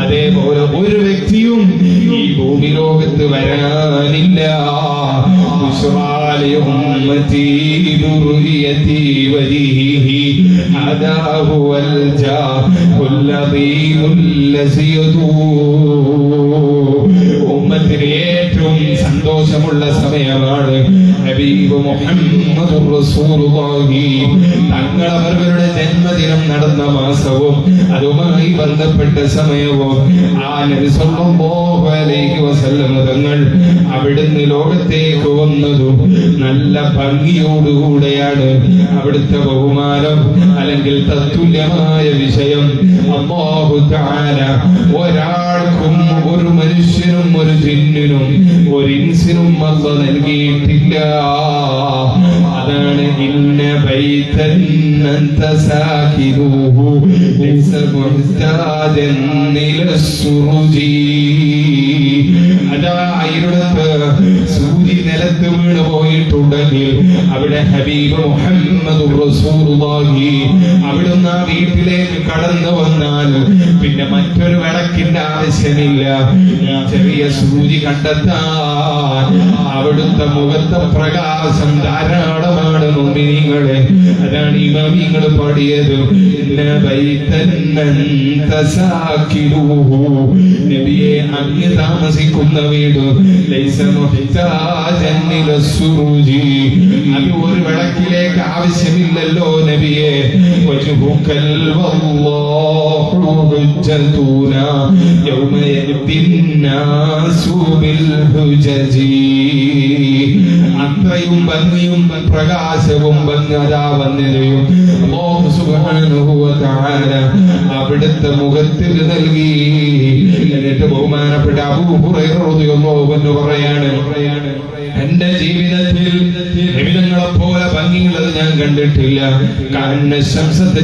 അതേപോലെ ഒരു വ്യക്തിയും ഈ ഭൂമി ലോകത്ത് വരാനില്ല بشرى لأمتي ذريتي وجهه هذا هو الجاه العظيم الذي ഉമ്മത്തിന് ഏറ്റവും സന്തോഷമുള്ള സമയമാണ് ഹബീബ് മുഹമ്മദ് റസൂലുള്ളാഹി തങ്ങളവരുടെ ജന്മദിനം നടന്ന മാസവും അതുമായി ബന്ധപ്പെട്ട സമയവും ആ നബി സല്ലല്ലാഹു അലൈഹി വസല്ലം തങ്ങൾ അവിടുന്ന് ലോകത്തേക്ക് വന്നതും നല്ല ഭംഗിയോടുകൂടെയാണ് അവിടുത്തെ ബഹുമാനം അല്ലെങ്കിൽ തത്തുല്യമായ വിഷയം അല്ലാഹു തആല ഒരാൾക്കും ഒരു മനുഷ്യനും ഒരു ജിന്നിനും ഒരു ഇൻസിനും അല്ല നൽകിയിട്ടില്ല അതാണ് ഇന്ന ബൈതൻ അൻത സാകിനുഹു ലൈസ മുഹ്താജൻ ഇലസ്സുറുജി അതാ അയിലത്ത് സൂചി നിലത്ത് വീണ് പോയിട്ടുണ്ടെങ്കിൽ അവിടെ ഹബീബ് മുഹമ്മദ് റസൂലുള്ളാഹി അവിടുന്ന് ആ വീട്ടിലേക്ക് കടന്നു വന്നാൽ പിന്നെ മറ്റൊരു വിളക്കിന്റെ ആവശ്യമില്ല ഈ ചെറിയ സൂചി കണ്ടെത്താൻ അവിടുത്തെ മുഖത്തെ പ്രകാശം ധാരാളമാണ് മുമ്പിനിങ്ങളെ അതാണ് ഇമാമിങ്ങൾ പാടിയത് ഇന്ന ബൈതൻ അൻത സാകിനുഹു. നബിയെ അങ്ങ് താമസിക്കുന്ന വീട് ലൈസ മുഹ്താജൻ ഇല സുറൂജി. അത് ഒരു വിളക്കിലേക്ക് ആവശ്യമില്ലല്ലോ നബിയെ വജ്ഹുകൽ വല്ലാഹു ഹുജ്ജതുനാ യൗമ യഅ്തിന്നാസു ബിൽ ഹുജജി അത്രയും ഭംഗിയും പ്രകാശവും ഭംഗതാ വന്നതയും അല്ലാഹു സുബ്ഹാനഹു വ തആല അവിടുത്തെ മുഖത്തിൽ നൽകി എന്നിട്ട് ബഹുമാനപ്പെട്ട അബൂ ഹുറൈറ റളിയല്ലാഹു അൻഹു പറയാണ് എന്റെ ജീവിതത്തിൽ നിമിതങ്ങളെ പോലെ ഭംഗിയുള്ളത് ഞാൻ കണ്ടിട്ടില്ല കണ്ണ ശംസത്തെ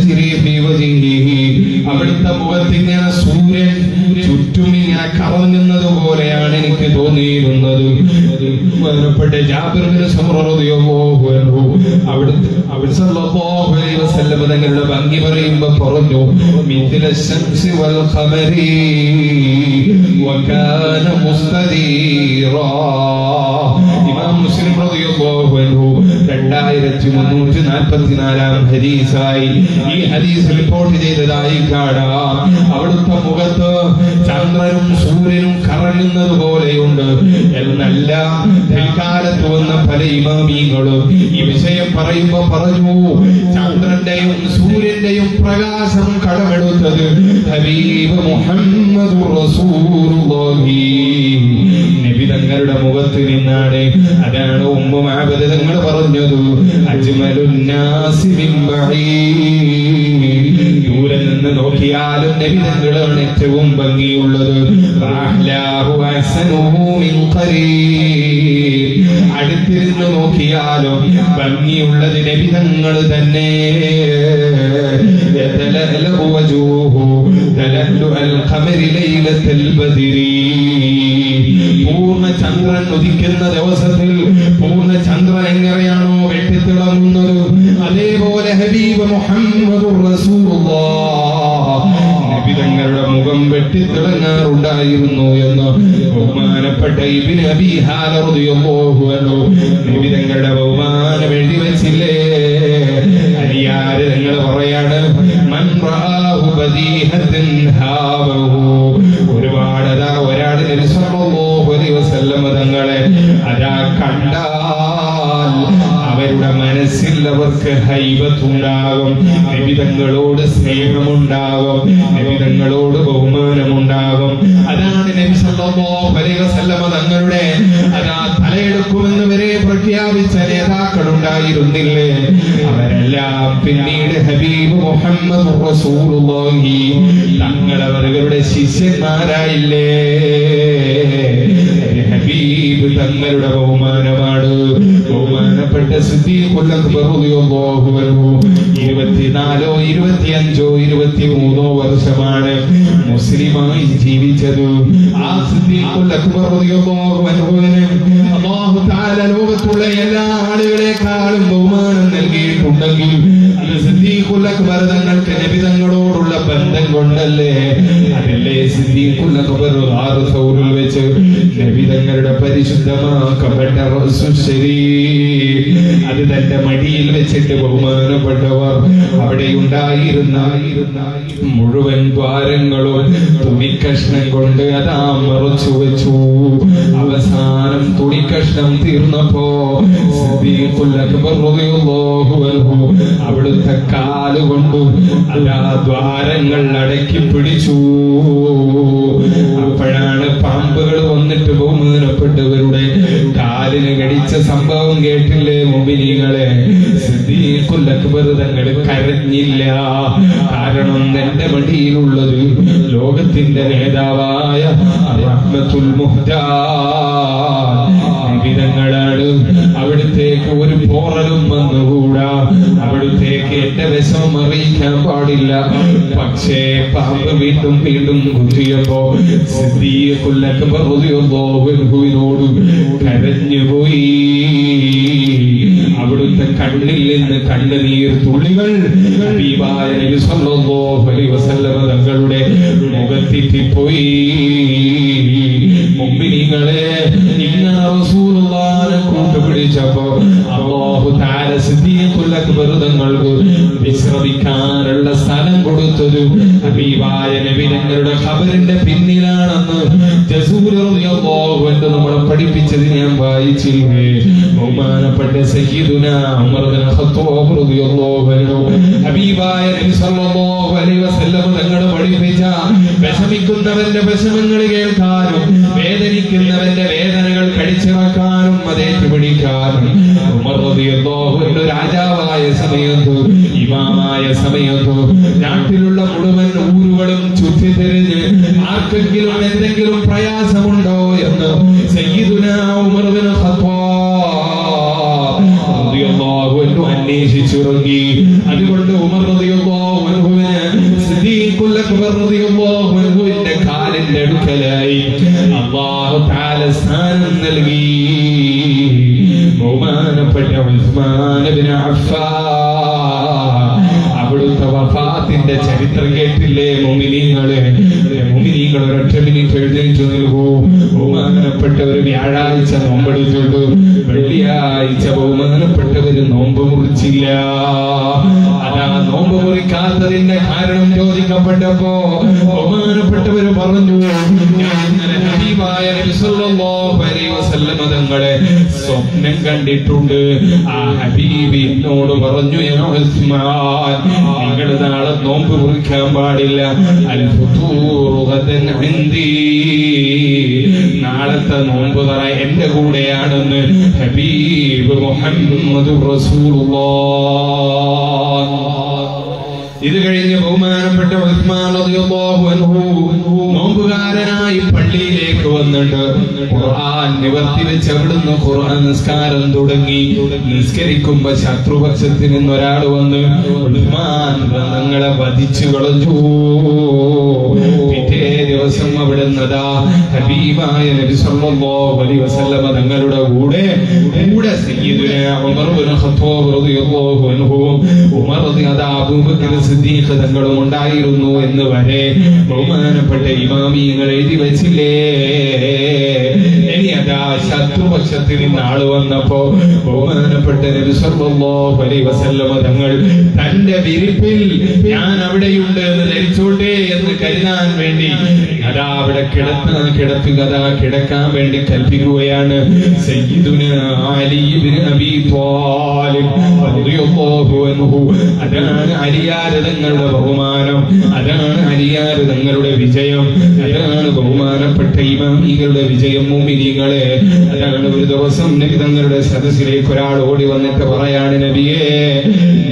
അവിടുത്തെ മുഖത്ത് ഇങ്ങനെ സൂര്യൻ ചുറ്റും ഇങ്ങനെ കറങ്ങുന്നത് പോലെയാണ് എനിക്ക് തോന്നിയിരുന്നത് ബഹുമാനപ്പെട്ട ജാബിർ ബിൻ സമ്ര റളിയല്ലാഹു അൻഹു അവിടുത്തെ അവിടെ സല്ലല്ലാഹു അലൈഹി വസല്ലം തങ്ങളുടെ ഭംഗി പറയുമ്പോൾ പറഞ്ഞു മിഥില ശംസി വൽ ഖമരി വകാന മുസ്തദീറാ ഇമാം മുസ്ലിം റളിയല്ലാഹു അൻഹു രണ്ടായിരത്തി മുന്നൂറ്റി നാൽപ്പത്തിനാലാം ഹദീസായി ഈ ഹദീസ് റിപ്പോർട്ട് ചെയ്തതായി കാണാം അവിടുത്തെ മുഖത്ത് ചന്ദ്രനും സൂര്യനും കറങ്ങുന്നത് പോലെയുണ്ട് എന്നല്ല പിൽക്കാലത്ത് വന്ന പല ഇമാമീങ്ങളും ഈ വിഷയം പറയുമ്പോ പറഞ്ഞു ചന്ദ്രന്റെയും സൂര്യന്റെയും പ്രകാശം കടമെടുത്തത് ഹബീബ് മുഹമ്മദ് റസൂലുള്ളാഹി നബി തങ്ങളുടെ മുഖത്ത് നിന്നാണ് അതാണ് ഉമ്മ മാബദ തങ്ങൾ പറഞ്ഞത് അജ്മലുന്നാസി മിൻ ബഈദ്. ദൂരെ നിന്ന് നോക്കിയാലും നബി തങ്ങളാണ് ഏറ്റവും ഭംഗിയുള്ളത് വഅഹ്ലാഹു അഹ്സനുഹു മിൻ ഖരീബ്. അടുത്തിരുന്ന് നോക്കിയാലും ഭംഗിയുള്ളത് നബി തങ്ങൾ തന്നെ يتلألأ وجهه تلألؤ القمر ليلة البدر പൂർണ്ണ ചന്ദ്രൻ ഉദിക്കുന്ന ദിവസത്തിൽ പൂർണ്ണ ചന്ദ്രൻ എങ്ങനെയാണോ വെട്ടിത്തിളങ്ങുന്നത് അതേപോലെ ഹബീബ് മുഹമ്മദ് നബി തങ്ങളുടെ മുഖം വെട്ടിത്തിളങ്ങാറുണ്ടായിരുന്നു എന്ന് ബഹുമാനപ്പെട്ട ഇബിന് അബി ഹാലറിയൊന്നു നബി തങ്ങളുടെ ബഹുമാനം എഴുതി വെച്ചില്ലേ അരിയാര് നിങ്ങൾ പറയാണ് മൻ റആഹു ബദീഹത്തൻ ഹാവഹു ഒരുപാട് അതാ ഒരാൾ നബി സല്ലല്ലാഹു അലൈഹി വസല്ലം തങ്ങളെ അതാ കണ്ടാൽ അവരുടെ മനസ്സിൽ അവർക്ക് ഹൈബത്തുണ്ടാകും നബിതങ്ങളോട് സ്നേഹമുണ്ടാകും നബിതങ്ങളോട് ബഹുമാനമുണ്ടാകും അതാണ് നബി സല്ലല്ലാഹു അലൈഹി വസല്ലം തങ്ങളുടെ അതാ തലയെടുക്കുമെന്ന് വരെ പ്രഖ്യാപിച്ച നേതാക്കൾ ഉണ്ടായിരുന്നില്ലേ അവരെല്ലാം പിന്നീട് ഹബീബ് മുഹമ്മദ് റസൂലുള്ളാഹി തങ്ങളവരുടെ ശിഷ്യന്മാരായില്ലേ ഹബീബ് തങ്ങളുടെ ബഹുമാനമാണ് ബഹുമാനപ്പെട്ട സിദ്ദീഖുൽ അക്ബർ റളിയല്ലാഹു അൻഹു ഇരുപത്തിനാലോ ഇരുപത്തിയഞ്ചോ ഇരുപത്തിമൂന്നോ വർഷമാണ് മുസ്ലിമായി ജീവിച്ചത് ആ സിദ്ദീഖുൽ അക്ബർ റളിയല്ലാഹു അൻഹുവിന് അല്ലാഹു തആല ലോകത്തുള്ള എല്ലാ ആളുകളെക്കാളും ബഹുമാനം നൽകിയിട്ടുണ്ടെങ്കിൽ അത് സിദ്ദീഖുൽ അക്ബർ തങ്ങൾക്ക് നബി തങ്ങളോടുള്ള ബന്ധം കൊണ്ടല്ലേ അതല്ലേ സിദ്ദീഖുൽ അക്ബർ ആറ് സൗറിൽ വെച്ച് നബി തങ്ങളുടെ പരിശുദ്ധമാക്കപ്പെട്ട റസൂൽ ശരീഫ് അത് തന്റെ മടിയിൽ വെച്ചിട്ട് ബഹുമാനപ്പെട്ടവർ അവിടെ ഉണ്ടായിരുന്ന മുഴുവൻ ദ്വാരങ്ങളും തുണിക്കഷ്ണം കൊണ്ട് അതാ മറച്ചു വെച്ചു അവസാനം തുണിക്കഷ്ണം തീർന്നപ്പോ സിദ്ദീഖുൽ അക്ബർ റളിയല്ലാഹു അൻഹു അവിടുത്തെ കാലുകൊണ്ട് അതാ ദ്വാരങ്ങൾ അടക്കി പിടിച്ചു അപ്പോഴാണ് പാമ്പുകൾ വന്നിട്ട് ബഹുമാനപ്പെട്ടവരുടെ കാലിന് കടിച്ച സംഭവം കേട്ടില്ലേ മുബിനികളെ സിദ്ദീഖുൽ അക്ബർ തങ്ങൾ കരഞ്ഞില്ല കാരണം എന്റെ മടിയിലുള്ളത് ലോകത്തിന്റെ നേതാവായ റഹ്മത്തുൽ മുഹ്താങ്ങളാണ് അവിടുത്തേക്ക് ഒരു പോറലും വന്നുകൂടാ അവിടുത്തേക്ക് എന്റെ വിഷമം അറിയിക്കാൻ പാടില്ല പക്ഷേ പാമ്പ് വീണ്ടും വീണ്ടും കുത്തിയപ്പോ സിദ്ദീഖുൽ അക്ബർ റളിയല്ലാഹു അൻഹുവിനോട് കരഞ്ഞുപോയി അവിടുത്തെ കണ്ണിൽ നിന്ന് കണ്ണുനീർ തുള്ളികൾ ഹബീബായ നബി സല്ലല്ലാഹു അലൈഹി വസല്ലമ തങ്ങളുടെ മുഖത്തിപ്പോയി മുമ്പിനിങ്ങളെ ഇങ്ങനെ റസൂലുള്ളാഹിനെ കൂട്ടുപിടിച്ചപ്പോ അല്ലാഹു തആല സിദ്ദീഖുൽ അക്ബർ തങ്ങൾക്ക് വിശ്രമിക്കാനുള്ള സ്ഥലം കൊടുത്തത് ഹബീബായ നബി തങ്ങളുടെ ഖബറിന്റെ പിന്നിലാണെന്ന് ജസൂർ റളിയല്ലാഹു അൻഹു നമ്മളെ പഠിപ്പിച്ചത് ഞാൻ വായിച്ചില്ലേ ബഹുമാനപ്പെട്ട സയ്യിദുന ഉമർ ബിൻ ഖത്താബ് റളിയല്ലാഹു അൻഹു ഹബീബായ നബി സല്ലല്ലാഹു അലൈഹി വസല്ലം തങ്ങൾ പഠിപ്പിച്ച വിഷമിക്കുന്നവന്റെ വിഷമങ്ങൾ കേൾക്കാനും വേദനിക്കുന്നവന്റെ വേദനകൾ കടിച്ചിറക്കാനും അതേറ്റ് പിടിക്കാനും ഉമർ റളിയല്ലാഹു അൻഹു രാജാവായ സമയത്ത് ഇമാമായ സമയത്ത് നാട്ടിലുള്ള മുഴുവൻ ഊരുകളും ചുറ്റിത്തിരിഞ്ഞ് ആർക്കെങ്കിലും എന്തെങ്കിലും പ്രയാസമുണ്ടോ എന്ന് സയ്യിദുന ഉമർ ബിൻ ഖത്താബ് റളിയല്ലാഹു അൻഹു അന്വേഷിച്ചിറങ്ങി അതുകൊണ്ട് ഉമർ റളിയല്ലാഹു അൻഹുവിന് സിദ്ദീഖുൽ അക്ബർ റളിയല്ലാഹു അൻഹുവിന്റെ കാലിന്റെ അടുക്കലായി അല്ലാഹു തആല സ്ഥാനം നൽകി ബഹുമാനപ്പെട്ട ഉസ്മാൻ ഇബ്നു അഫ്ഫാൻ അവിടുത്തെ വഫാത്തിന്റെ ചരിത്രം കേട്ടില്ലേ മുമിനീങ്ങള് മുമിനീങ്ങൾ ഒരൊറ്റ മിനിറ്റ് എഴുന്നേറ്റ് നൽകൂ ബഹുമാനപ്പെട്ട ഒരു വ്യാഴാഴ്ച നോമ്പെടുത്തിട്ടു വെള്ളിയാഴ്ച ബഹുമാനപ്പെട്ടവര് നോമ്പ് മുറിച്ചില്ല അതാ നോമ്പ് മുറിക്കാത്തതിന്റെ കാരണം ചോദിക്കപ്പെട്ടപ്പോ ബഹുമാനപ്പെട്ടവര് പറഞ്ഞു ഞാൻ ഇന്നലെ ഹബീബായ നബി സല്ലല്ലാഹു അലൈഹി വസല്ലമ തങ്ങളെ സ്വപ്നം കണ്ടിട്ടുണ്ട് ആ ഹബീബ് എന്നോട് പറഞ്ഞു യാ ഉസ്മാൻ നിങ്ങൾ നാളെ നോമ്പ് മുറിക്കാൻ പാടില്ല അൽ ഫുതൂറു ഗദൻ ഇൻദി നാളത്തെ നോമ്പ് തറ എന്റെ കൂടെയാണെന്ന് ഹബീബ് മുഹമ്മദ് ഇത് കഴിഞ്ഞ് ബഹുമാനപ്പെട്ട ഉസ്മാൻ റളിയല്ലാഹു അൻഹു നോമ്പുകാരനായി പള്ളിയിലേക്ക് വന്നിട്ട് ഖുർആൻ നിവർത്തി വെച്ച് അവിടുന്ന് ഖുർആൻ നിസ്കാരം തുടങ്ങി നിസ്കരിക്കുമ്പോ ശത്രുപക്ഷത്തിൽ നിന്ന് ഒരാൾ വന്ന് ഉസ്മാൻ തങ്ങളെ വധിച്ചു കളഞ്ഞു പിറ്റേ ദിവസം അവിടുന്നതാ ഹബീബായ നബി സല്ലല്ലാഹു അലൈഹി വസല്ലമ തങ്ങളുടെ കൂടെ കൂടെ സയ്യിദുന ഉമർ ബിൻ ഖത്താബ് റളിയല്ലാഹു അൻഹു ഉമർ റളിയല്ലാഹു അബൂബക്കർ സിദ്ദീഖ് തങ്ങളും ഉണ്ടായിരുന്നു എന്ന് വരെ ബഹുമാനപ്പെട്ട ഇമാമിയങ്ങൾ എഴുതി വെച്ചില്ലേ ഇനി അതാ ശത്രുപക്ഷത്തിൽ നിന്ന് ആള് വന്നപ്പോ ബഹുമാനപ്പെട്ട നബി സല്ലല്ലാഹു അലൈഹി വസല്ലമ തങ്ങൾ തന്റെ വിരിപ്പിൽ ഞാൻ അവിടെയുണ്ട് എന്ന് ധരിച്ചോട്ടെ എന്ന് കരുതാൻ വേണ്ടി അതാ അവിടെ കിടത്ത കിടത്തുക അതാ കിടക്കാൻ വേണ്ടി കൽപ്പിക്കുകയാണ് സയ്യിദുന അലി ഇബ്നു അബീ ത്വാലിബ് റളിയല്ലാഹു അൻഹു അതാണ് അലിയാര് തങ്ങളുടെ ബഹുമാനം അതാണ് അലിയാര് തങ്ങളുടെ വിജയം അതാണ് ബഹുമാനപ്പെട്ട ഇമാമികളുടെ വിജയം മുമിനികളെ അതാണ് ഒരു ദിവസം നബി തങ്ങളുടെ സദസ്സിലേക്ക് ഒരാൾ ഓടി വന്നിട്ട് പറയാണ് നബിയേ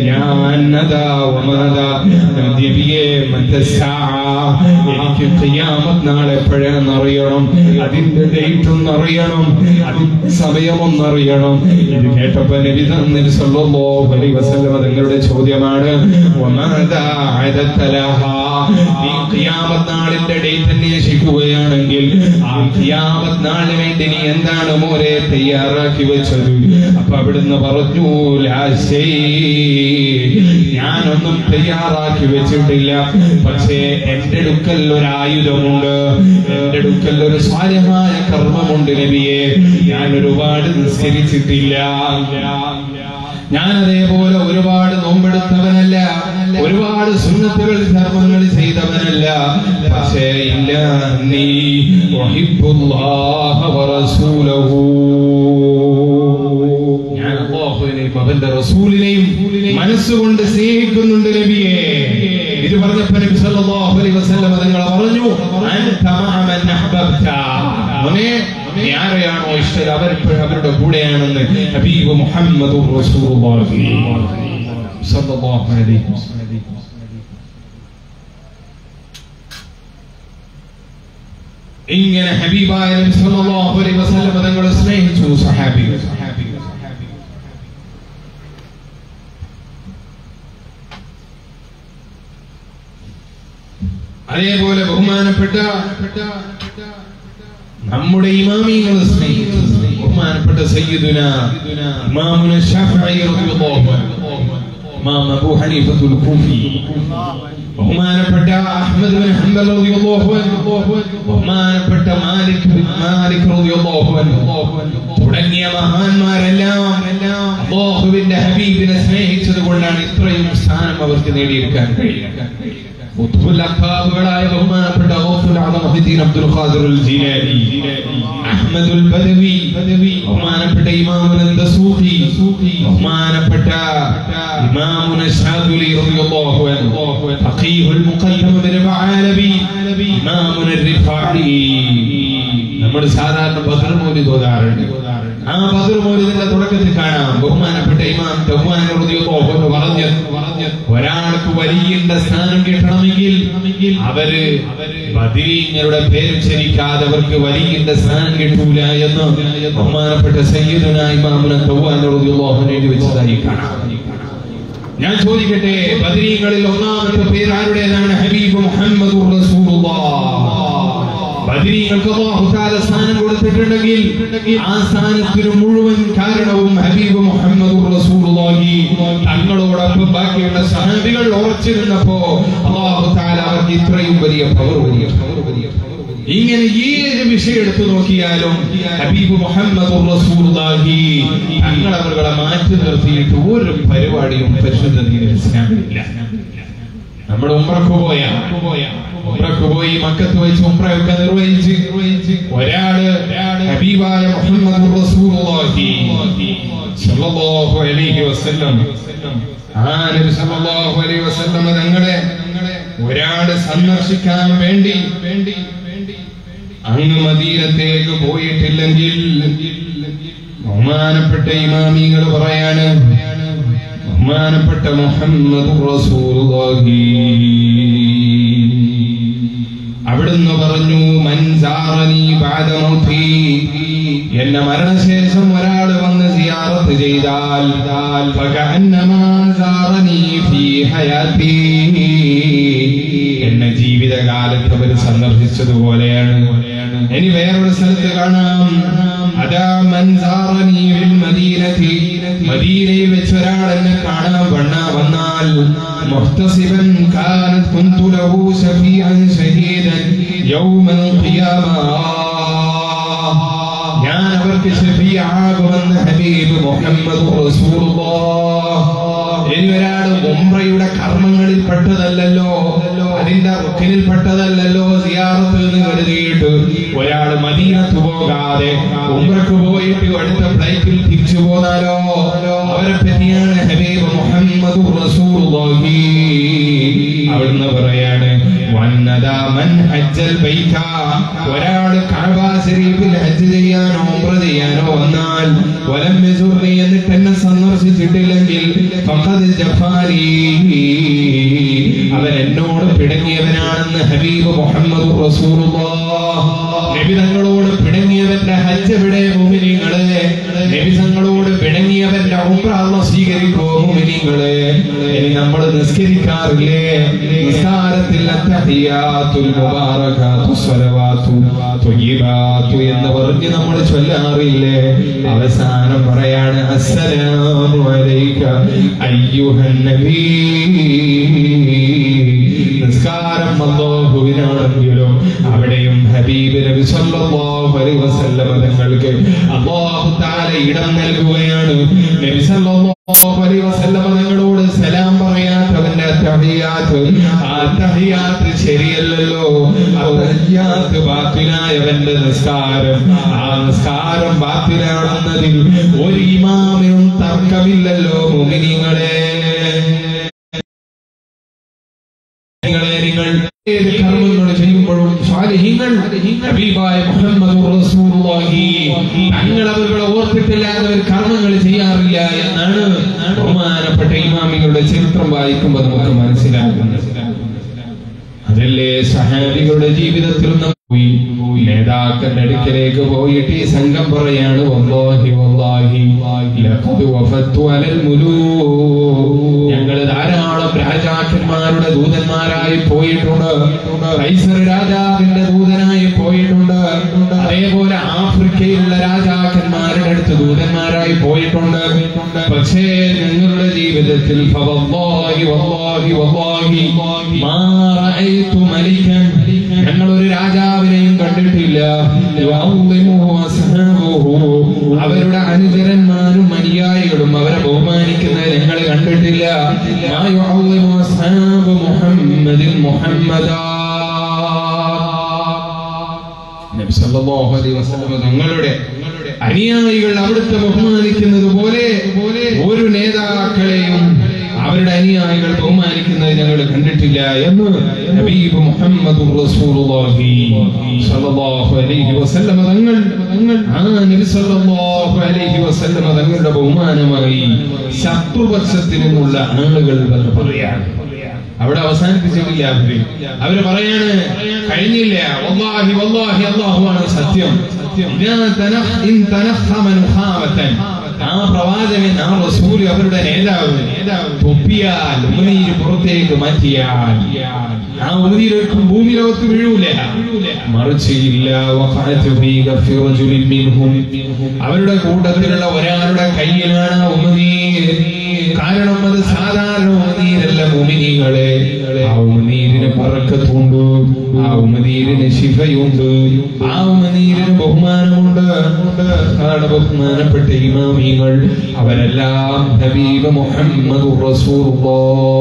ഞാൻ അതാ വമാതാ നബിയെ മദ്ദസാ എനിക്ക് ഖിയാമത്ത് നാൾ എപ്പോഴാണെന്ന് അറിയണം അതിന്റെ ഡേറ്റ് ഒന്ന് അറിയണം അതിന്റെ സമയമൊന്ന് അറിയണം ഇത് കേട്ടപ്പോ നബി നബി സല്ലല്ലാഹു അലൈഹി വസല്ലം തങ്ങളുടെ ചോദ്യമാണ് വമാദാ അദത്തലഹാ നീ ഖിയാമത്ത് നാളിന്റെ ഡേറ്റ് അന്വേഷിക്കുകയാണെങ്കിൽ ആ ഖിയാമത്ത് നാളിന് വേണ്ടി നീ എന്താണ് മോരെ തയ്യാറാക്കി വെച്ചത് അപ്പൊ അവിടുന്ന് പറഞ്ഞു ലാ ശൈ ഞാനൊന്നും തയ്യാറാക്കി വെച്ചിട്ടില്ല പക്ഷേ എന്റെ അടുക്കൽ ഒരു ആയുധമുണ്ട് എന്റെ അടുക്കൽ ഒരു സ്വാര്യമായ കർമ്മമുണ്ട് നബിയെ ഞാൻ ഒരുപാട് നിസ്കരിച്ചിട്ടില്ല ഞാൻ അതേപോലെ ഒരുപാട് നോമ്പെടുത്തവനല്ല ഒരുപാട് സുന്നത്തുകൾ ധർമ്മങ്ങൾ ചെയ്തവനല്ല പക്ഷേ ഇല്ല നീ വഹിബ്ബുല്ലാഹ വറസൂലഹു ഞാൻ അല്ലാഹുവിനെയും അവന്റെ റസൂലിനെയും മനസ്സുകൊണ്ട് സ്നേഹിക്കുന്നുണ്ട് നബിയെ ഇത് പറഞ്ഞപ്പോ നബി സല്ലല്ലാഹു അലൈഹി വസല്ലം തങ്ങൾ പറഞ്ഞു അൻത മഅ മൻ അഹ്ബബ്ത മോനെ നീ ആരെയാണോ ഇഷ്ടം അവർ അവരുടെ കൂടെയാണെന്ന് ഹബീബ് മുഹമ്മദ് റസൂലുള്ളാഹി സല്ലല്ലാഹു അലൈഹി വസല്ലം ഇങ്ങനെ ഹബീബായ നബി സല്ലല്ലാഹു അലൈഹി വസല്ലം തങ്ങൾ സ്നേഹിച്ചു സഹാബികൾ അതേപോലെ ബഹുമാനപ്പെട്ട നമ്മുടെ ഇമാമിങ്ങൾ സ്നേഹിച്ചു ബഹുമാനപ്പെട്ട സയ്യിദുന ഇമാമുന ശാഫിഈ റളിയല്ലാഹു അൻഹു ഇമാം അബൂ ഹനീഫത്തുൽ കൂഫി ബഹുമാനപ്പെട്ട അഹ്മദ് ബിൻ ഹംബൽ റളിയല്ലാഹു അൻഹു ബഹുമാനപ്പെട്ട മാലിക് ബിൻ മാലിക് റളിയല്ലാഹു അൻഹു തുടങ്ങിയ മഹാന്മാരെല്ലാം അല്ലാഹുവിന്റെ ഹബീബിനെ സ്നേഹിച്ചത് കൊണ്ടാണ് ഇത്രയും സ്ഥാനം അവർക്ക് നേടിയെടുക്കാൻ കഴിയുന്നത് അഖാബുകളായ ബഹുമാനപ്പെട്ട ഗൗസുൽ ആദം മുഹീദ്ദീൻ അബ്ദുൽ ഖാദിർ അൽ ജീലാനി അഹ്മദുൽ ബദവി ബഹുമാനപ്പെട്ട ഇമാമുൽ ദസൂഖി ബഹുമാനപ്പെട്ട ഇമാമുന ശാദുലി റളിയല്ലാഹു അൻഹു ഫഖീഹുൽ മുഖല്ലം ബിൻ ബഅലബി ഇമാമുന റിഫാഇ നമ്മൾ സാധാരണ ബദർ മൗലിദ് ഓതാറുണ്ട് ആ ബദർ മൗലിദിന്റെ തുടക്കത്തിൽ കാണാം ബഹുമാനപ്പെട്ട ഇമാം തഹ്വാൻ റളിയല്ലാഹു അൻഹു പറഞ്ഞു ഒരാൾക്ക് വലിയന്റെ സ്ഥാനം കിട്ടണമെങ്കിൽ അവര് ബദരീങ്ങളുടെ പേര് ചരിക്കാതെ അവർക്ക് വലിയന്റെ സ്ഥാനം കിട്ടൂല എന്ന് ബഹുമാനപ്പെട്ട സയ്യിദുന ഇമാമുന തഹ്വാൻ റളിയല്ലാഹു അൻഹു എഴുതി വെച്ചതായി കാണാം ഞാൻ ചോദിക്കട്ടെ ബദരീങ്ങളിൽ ഒന്നാമത്തെ പേര് ആരുടേതാണ് ഹബീബ് മുഹമ്മദ് ബദരീങ്ങൾക്ക് അല്ലാഹു തആല സ്ഥാനം കൊടുത്തിട്ടുണ്ടെങ്കിൽ ആ സ്ഥാനത്തിന് മുഴുവൻ കാരണവും ഹബീബ് മുഹമ്മദ് റസൂലുള്ളാഹി തങ്ങളോടൊപ്പം ബാക്കിയുള്ള സഹാബികൾ ഉറച്ചിരുന്നപ്പോ അല്ലാഹു തആല അവർക്ക് ഇത്രയും വലിയ പവർ വലിയ പവർ വലിയ ഇങ്ങനെ ഏത് വിഷയം എടുത്തു നോക്കിയാലും ഹബീബ് മുഹമ്മദ് റസൂലുള്ളാഹി തങ്ങൾ അവരുടെ മാറ്റി നിർത്തിയിട്ട് ഒരു പരിപാടിയും പരിശുദ്ധ ദീനിൽ ഇസ്ലാമിലില്ല നമ്മൾ ഉംറക്ക് പോയ ഉംറക്ക് പോയി മക്കത്ത് വെച്ച് ഉംറയൊക്കെ നിർവഹിച്ച് ഒരാള് ഹബീബായ മുഹമ്മദ് റസൂലുള്ളാഹി സല്ലല്ലാഹു അലൈഹി വസല്ലം ആ നബി സല്ലല്ലാഹു അലൈഹി വസല്ലം തങ്ങളെ ഒരാള് സന്ദർശിക്കാൻ വേണ്ടി വേണ്ടി അങ്ങ് മദീനത്തേക്ക് പോയിട്ടില്ലെങ്കിൽ ബഹുമാനപ്പെട്ട ഇമാമികൾ പറയാണ് ബഹുമാനപ്പെട്ട മുഹമ്മദ് റസൂലുള്ളാഹി അവിടുന്ന് പറഞ്ഞു മൻസാറനി ബഅദ മൗതി എന്നെ മരണശേഷം ഒരാൾ വന്ന് സിയാറത്ത് ചെയ്താൽ ഫകഅന്നമാ സാറനി ഫീ ഹയാതി എന്നെ ജീവിതകാലത്ത് അവർ സന്ദർശിച്ചതുപോലെയാണ് ഇനി വേറൊരു സ്ഥലത്ത് കാണാം അതാ മൻസാറനി ഫിൽ മദീനതി മദീനയിൽ വെച്ച് ഒരാൾ എന്നെ കാണാൻ വണ്ണ വന്നാൽ മുഹ്തസിബൻ കാനത് കുന്തു ലഹു ശഫീഅൻ ഷഹീദൻ യൗമൽ ഖിയാമ ഞാൻ അവർക്ക് ഷഫീആകുമെന്ന് ഹബീബ് മുഹമ്മദ് റസൂലുള്ളാഹ് ഇനി ഒരാൾ ഉംറയുടെ കർമ്മങ്ങളിൽ പെട്ടതല്ലല്ലോ അതിന്റെ റുക്കിനിൽ പെട്ടതല്ലല്ലോ സിയാറത്ത് എന്ന് കരുതിയിട്ട് ഒരാൾ മദീനത്ത് പോകാതെ ഉംറക്ക് പോയിട്ട് അടുത്ത ഫ്ലൈറ്റിൽ തിരിച്ചു പോന്നാലോ അവരെ പറ്റിയാണ് ഹബീബ് മുഹമ്മദ് റസൂലുള്ളാഹി അവിടുന്ന് പറയാണ് വന്ന അന്നദാ മൻ ഹജ്ജൽ ബൈത ഒരാൾ കഅബ ശരീഫിൽ ഹജ്ജ് ചെയ്യാനോ ഉംറ ചെയ്യാനോ വന്നാൽ വലം യസുർനി എന്നിട്ട് എന്നെ സന്ദർശിച്ചിട്ടില്ലെങ്കിൽ ഫഖദ് ജഫാനി അവൻ എന്നോട് പിണങ്ങിയവനാണെന്ന് ഹബീബ് മുഹമ്മദ് റസൂലുള്ളാഹ് നബി തങ്ങളോട് പിണങ്ങിയവന്റെ ഹജ്ജ് എവിടെ മുഅ്മിനീങ്ങളെ നബി തങ്ങളോട് പിണങ്ങിയവന്റെ ഉംറ അല്ലാഹ് സ്വീകരിക്കോ മുഅ്മിനീങ്ങളെ ഇനി നമ്മൾ നിസ്കരിക്കാറില്ലേ നിസ്കാരത്തിൽ അത്തഹിയാത്തുൽ മുബാറകാത്തു സ്വലവാത്തു ത്വയ്യിബാത്തു എന്ന് പറഞ്ഞ് നമ്മൾ ചൊല്ലാറില്ലേ അവസാനം പറയാണ് അസ്സലാമു അലൈക അയ്യുഹൻ നബീ നിസ്കാരം അല്ലാഹുവിനാണെങ്കിലും അവിടെയും ഹബീബ് നബി സല്ലല്ലാഹു അലൈഹി വസല്ലം തങ്ങൾക്ക് അല്ലാഹു തആല ഇടം നൽകുകയാണ് നബി സല്ലല്ലാഹു അലൈഹി വസല്ലം തങ്ങളോട് സലാം പറയാത്തവന്റെ തഹിയാത്ത് ആ തഹിയാത്ത് ശരിയല്ലല്ലോ ആ തഹിയാത്ത് ബാത്തിലായവന്റെ നിസ്കാരം ആ നിസ്കാരം ബാത്തിലാണെന്നതിൽ ഒരു ഇമാമിനും തർക്കമില്ലല്ലോ മുഅ്മിനീങ്ങളെ നിങ്ങളെ നിങ്ങൾ ഏത് കർമ്മങ്ങൾ ചെയ്യുമ്പോഴും സ്വാലിഹീങ്ങൾ ഹബീബായ മുഹമ്മദ് റസൂലുള്ളാഹി തങ്ങൾ അവരുടെ ഓർത്തിട്ടില്ലാതെ ഒരു കർമ്മങ്ങൾ ചെയ്യാറില്ല എന്നാണ് ബഹുമാനപ്പെട്ട ഇമാമികളുടെ ചരിത്രം വായിക്കുമ്പോൾ നമുക്ക് മനസ്സിലാകുന്നത് അതല്ലേ സഹാബികളുടെ ജീവിതത്തിൽ നാം പോയി നേതാക്കളുടെ അടുക്കലേക്ക് പോയിട്ട് ഈ സംഘം പറയാണ് വല്ലാഹി വല്ലാഹി ലഖദ് വഫത്തു അലൽ മുലൂക് ഞങ്ങൾ ധാരാളം രാജാക്കന്മാരുടെ ദൂതന്മാരായി പോയിട്ടുണ്ട് കൈസർ രാജാവിന്റെ ദൂതനായി പോയിട്ടുണ്ട് അതേപോലെ ആഫ്രിക്കയിലുള്ള രാജാക്കന്മാരുടെ അടുത്ത് ദൂതന്മാരായി പോയിട്ടുണ്ട് പക്ഷേ ഞങ്ങളുടെ ജീവിതത്തിൽ ഫവല്ലാഹി വല്ലാഹി വല്ലാഹി മാ റഅയ്തു മലിക്കൻ ഞങ്ങൾ ഒരു രാജാവിനെയും കണ്ടിട്ടില്ല യുഅള്ളിമുഹു അസ്ഹാബുഹു. അവരുടെ അനുചരന്മാരും അനുയായികളും അവരെ ബഹുമാനിക്കുന്നത് ഞങ്ങൾ കണ്ടിട്ടില്ല മാ യുഅള്ളിമു അസ്ഹാബു മുഹമ്മദിൻ മുഹമ്മദാ നബി സല്ലല്ലാഹു അലൈഹി വസല്ലം തങ്ങളുടെ അനുയായികൾ അവിടുത്തെ ബഹുമാനിക്കുന്നത് പോലെ ഒരു നേതാക്കളെയും അവരുടെ അനുയായികൾ ബഹുമാനിക്കുന്നത് ഞങ്ങൾ കണ്ടിട്ടില്ല എന്ന് ഹബീബ് മുഹമ്മദ് റസൂലുള്ളാഹി സല്ലല്ലാഹു അലൈഹി വസല്ലം തങ്ങൾ ആ നബി സല്ലല്ലാഹു അലൈഹി വസല്ലം തങ്ങളുടെ ബഹുമാനമായി ശത്രുപക്ഷത്തിൽ നിന്നുള്ള ആളുകൾ എന്ന് പറയാണ് അവിടെ അവസാനിപ്പിച്ചിട്ടില്ല അവര് അവര് പറയാണ് കഴിഞ്ഞില്ല വല്ലാഹി വല്ലാഹി അല്ലാഹുവാണ് സത്യം ഇനാ തനഖ് ഇൻ തനഖമ നുഖാവതൻ ആ പ്രവാചകൻ ആ റസൂൽ അവരുടെ നേതാവ് തൊപ്പിയാൽ ഉമിനീര് പുറത്തേക്ക് മാറ്റിയാൽ ആ ഉമിനീര് ഒരിക്കലും ഭൂമി ലോകത്ത് വീഴൂല മറിച്ച് ഇല്ല വഖഅതു ഫീ ഗഫി റജുലിൻ മിൻഹും അവരുടെ കൂട്ടത്തിലുള്ള ഒരാളുടെ കയ്യിലാണ് ആ ഉമിനീർ കാരണം അത് സാധാരണ ഉമിനീരല്ല മുമിനികളെ ആ ഉമിനീരിന് പറക്കത്തുണ്ട് ആ ഉമിനീരിന് ശിഫയുണ്ട് ആ ഉമിനീരിന് ബഹുമാനമുണ്ട് അതാണ് ബഹുമാനപ്പെട്ട ഇമാമികൾ അവരെല്ലാം ഹബീബ് മുഹമ്മദ് റസൂലുള്ളാഹ്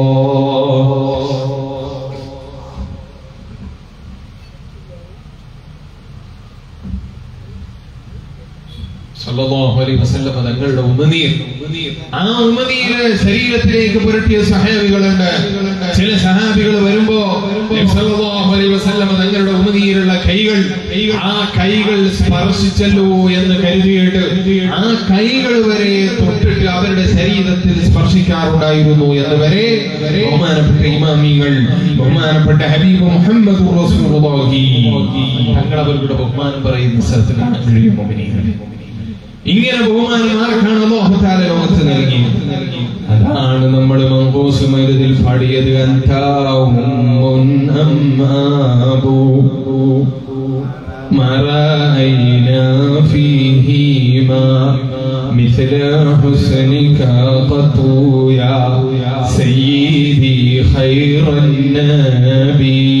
സല്ലല്ലാഹു അലൈഹി വസല്ലം തങ്ങളുടെ ഉമനീർ ആ ഉമനീര് ശരീരത്തിലേക്ക് പുരട്ടിയ സഹാബികളുണ്ട് ചില സഹാബികൾ വരുമ്പോ നബി സല്ലല്ലാഹു അലൈഹി വസല്ലം തങ്ങളുടെ ഉമനീരുള്ള കൈകൾ ആ കൈകൾ സ്പർശിച്ചല്ലോ എന്ന് കരുതിയിട്ട് ആ കൈകൾ വരെ തൊട്ടിട്ട് അവരുടെ ശരീരത്തിൽ സ്പർശിക്കാറുണ്ടായിരുന്നു എന്ന് വരെ ബഹുമാനപ്പെട്ട ഇമാമികൾ ബഹുമാനപ്പെട്ട ഹബീബ് മുഹമ്മദ് റസൂലുള്ളാഹി തങ്ങൾ അവരുടെ ബഹുമാനം പറയുന്ന സ്ഥലത്ത് കാണാൻ കഴിയും മുഅ്മിനീങ്ങളെ ഇങ്ങനെ ബഹുമാനം ആർക്കാണ് അല്ലാഹു തആല ലോകത്ത് നൽകി അതാണ് നമ്മൾ മങ്കൂസ് മരുതിൽ പാടിയത് അന്താവും അമ്മാബു مرأينا فيهما مثل حسنك قط يا سيدي خير النبي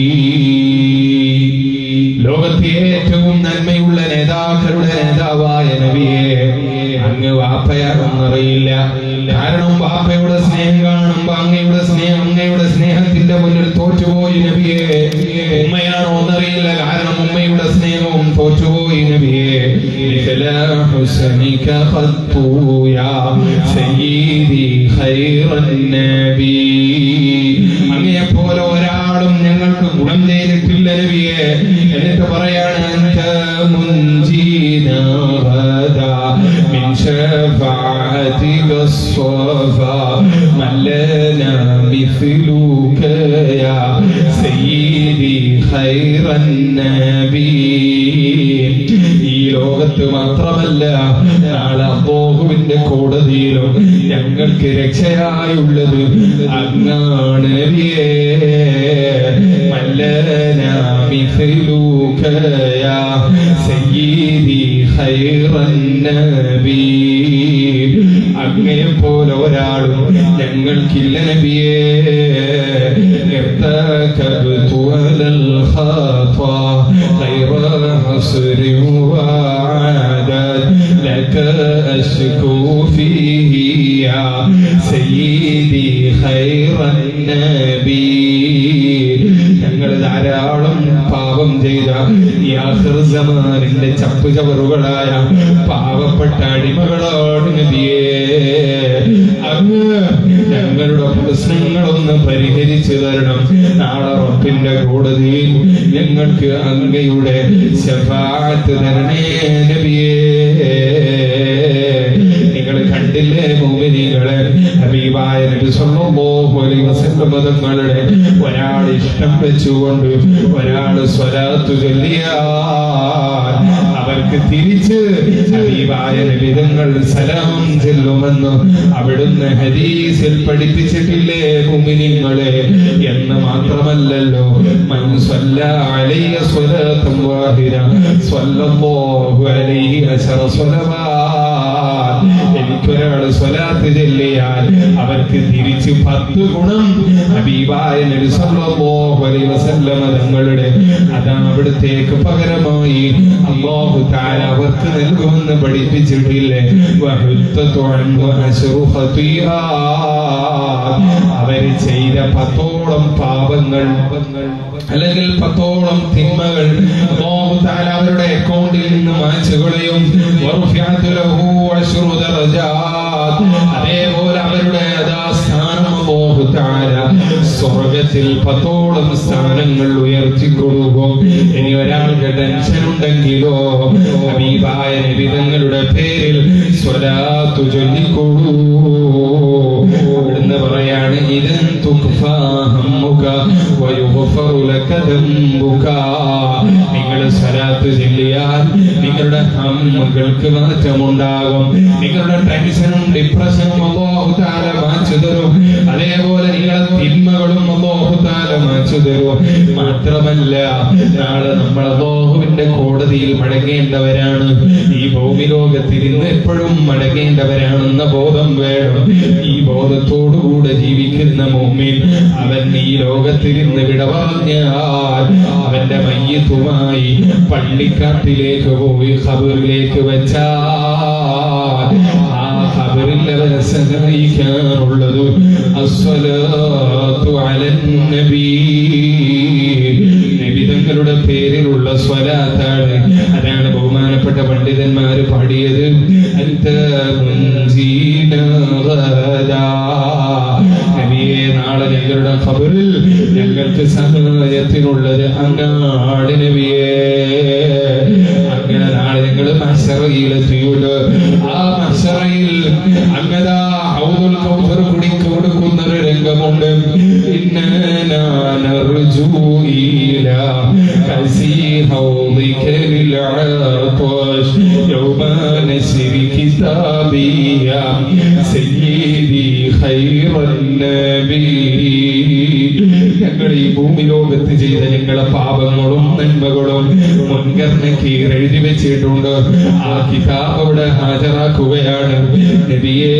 ലോകത്തെ ഏറ്റവും നന്മയുള്ള നേതാക്കളുടെ നേതാവായ നബിയെ അങ്ങ് വാപ്പയാണെന്നറിയില്ല കാരണം വാപ്പയുടെ സ്നേഹം കാണുമ്പോ അങ്ങയുടെ സ്നേഹം അങ്ങയുടെ സ്നേഹത്തിന്റെ മുന്നിൽ തോറ്റുപോയി നബിയെ ഉമ്മയാണോ എന്നറിയില്ല കാരണം ഉമ്മയുടെ സ്നേഹവും തോറ്റുപോയി നബിയെ مثل حسنك خط يا سيدي خير النبي അങ്ങയെ പോലെ ഒരാളും ഞങ്ങൾക്ക് ഗുണം നബിയെ എന്നിട്ട് പറയാണ് അന്ത മുൻജീന غدا من شفاعتك الصفا من لنا مثلك يا سيدي خير النبي ഈ ലോകത്ത് മാത്രമല്ല നാളെ അബോഹുവിന്റെ കോടതിയിലും ഞങ്ങൾക്ക് രക്ഷയായുള്ളത് അങ്ങാണ് നബിയേ. മല്ലനാ മിഥിലൂക യാ സയ്യിദി ഖൈറൻ നബി. അങ്ങയെ പോലെ ഒരാളും ഞങ്ങൾക്കില്ല നബിയേ ارتكبت على الخطا غير حصر وعدد لك أشكو فيه يا سيدي خير النبي ഞങ്ങൾ ധാരാളം പാപം ചെയ്ത ഈ ആഖിർ സമാനിന്റെ ചപ്പ് ചവറുകളായ പാവപ്പെട്ട അടിമകളാണ് നബിയേ അങ്ങ് ഞങ്ങളുടെ പ്രശ്നങ്ങളൊന്ന് പരിഹരിച്ചു തരണം നാളെ റബ്ബിന്റെ കോടതിയിൽ ഞങ്ങൾക്ക് അങ്ങയുടെ ശഫാത്ത് തരണേ നബിയേ നിങ്ങൾ കണ്ടില്ലേ മോമിനികളെ ഹബീബായ നബി സല്ലല്ലാഹു അലൈഹി വസല്ലം തങ്ങളുടെ ഒരാൾ ഇഷ്ടം വെച്ചുകൊണ്ട് ഒരാൾ സ്വലാത്തു ചൊല്ലിയാൽ അവർക്ക് തിരിച്ച് ഹബീബായ നബിതങ്ങൾ സലാം ചെല്ലുമെന്ന് അവിടുന്ന് ഹദീസിൽ പഠിപ്പിച്ചിട്ടില്ലേ മുമിനിങ്ങളെ എന്ന് മാത്രമല്ലല്ലോ മൻ സ്വല്ല അലൈഹി സ്വലാത്തും വാഹിദ സ്വല്ലല്ലാഹു അലൈഹി അശറ സ്വലവാത്ത് എനിക്കൊരാൾ സ്വലാത്ത് ചെല്ലിയാൽ അവർക്ക് തിരിച്ച് പത്ത് ഗുണം ഹബീബായ നബി സല്ലല്ലാഹു അലൈഹി വസല്ലമ തങ്ങളുടെ അതാണ് അവിടത്തേക്ക് പകരമായി അല്ലാഹു തആല അവർക്ക് നൽകുമെന്ന് പഠിപ്പിച്ചിട്ടില്ലേ വഹുത്തതു അൻഹു അശ്റു ഖതിയാത്ത് അവര് ചെയ്ത പത്തോളം പാപങ്ങൾ അല്ലെങ്കിൽ പത്തോളം തിന്മകൾ അല്ലാഹു തആല അവരുടെ അക്കൗണ്ടിൽ നിന്ന് മായ്ച്ചു കളയും വറുഫിഅതു ലഹു അശ്റു ദറജാത്ത് അതേപോലെ അവരുടെ അതാ സ്ഥാനം അല്ലാഹു തആല സ്വർഗത്തിൽ പത്തോളം സ്ഥാനങ്ങൾ ഉയർത്തി കൊടുക്കും ഇനി ഒരാൾക്ക് ടെൻഷൻ ഉണ്ടെങ്കിലോ ഹബീബായ നബി തങ്ങളുടെ പേരിൽ സ്വലാത്തു ചൊല്ലിക്കൊടൂ ഇവിടുന്ന് പറയാണ് ഇതൻ തുക്ഫാ ഹമ്മുക വയുഗ്ഫറു ലക ദംബുക നിങ്ങൾ സ്വലാത്ത് ചൊല്ലിയാൽ നിങ്ങളുടെ ഹമ്മുകൾക്ക് മാറ്റമുണ്ടാകും നിങ്ങളുടെ ടെൻഷനും ഡിപ്രഷനും അല്ലാഹു തആല മാച്ചു തരും അതേപോലെ നിങ്ങളുടെ തിന്മകളും അല്ലാഹു തആല മാച്ചു തരും മാത്രമല്ല നാളെ നമ്മൾ അല്ലാഹുവിന്റെ കോടതിയിൽ മടങ്ങേണ്ടവരാണ് ഈ ഭൂമി ലോകത്തിൽ ഇന്ന് എപ്പോഴും മടങ്ങേണ്ടവരാണെന്ന ബോധം വേണം ഈ ബോധത്തോടുകൂടെ ജീവിക്കുന്ന മോമിൻ അവൻ ഈ ലോകത്തിൽ ഇന്ന് വിട പറഞ്ഞാൽ അവന്റെ മയ്യത്തുമായി പള്ളിക്കാട്ടിലേക്ക് പോയി ഖബറിലേക്ക് വെച്ചാൽ ആ ഖബറിൽ അവനെ സഹായിക്കാനുള്ളത് അസ്വലാത്തു അലൻ നബീ നബി തങ്ങളുടെ പേരിലുള്ള സ്വലാത്താണ് അതാണ് ബഹുമാനപ്പെട്ട പണ്ഡിതന്മാര് പാടിയത് അന്ത മുൻജീന ഗദാ. നബിയെ നാളെ ഞങ്ങളുടെ ഖബറിൽ ഞങ്ങൾക്ക് സഹായത്തിനുള്ളത് അങ്ങാട് നബിയേ അങ്ങനെ നാളെ ഞങ്ങൾ മഷറയിലെത്തിയുണ്ട് ആ മഷറയിൽ അങ്ങതാ ഹൗദുൽ കൗസർ കുടിക്ക് കൊടുക്കുന്ന ഒരു രംഗമുണ്ട് ഇന്നനാ നർജു إلى كسي حوضك للعطش يوم نسر كتابي يا سيدي خير النبي ഞങ്ങൾ ഈ ഭൂമി ലോകത്ത് ചെയ്ത ഞങ്ങളെ പാപങ്ങളും നന്മകളും മുൻഗണനയ്ക്ക് എഴുതി വെച്ചിട്ടുണ്ട് ആ കിതാബ് അവിടെ ഹാജരാക്കുകയാണ് നബിയേ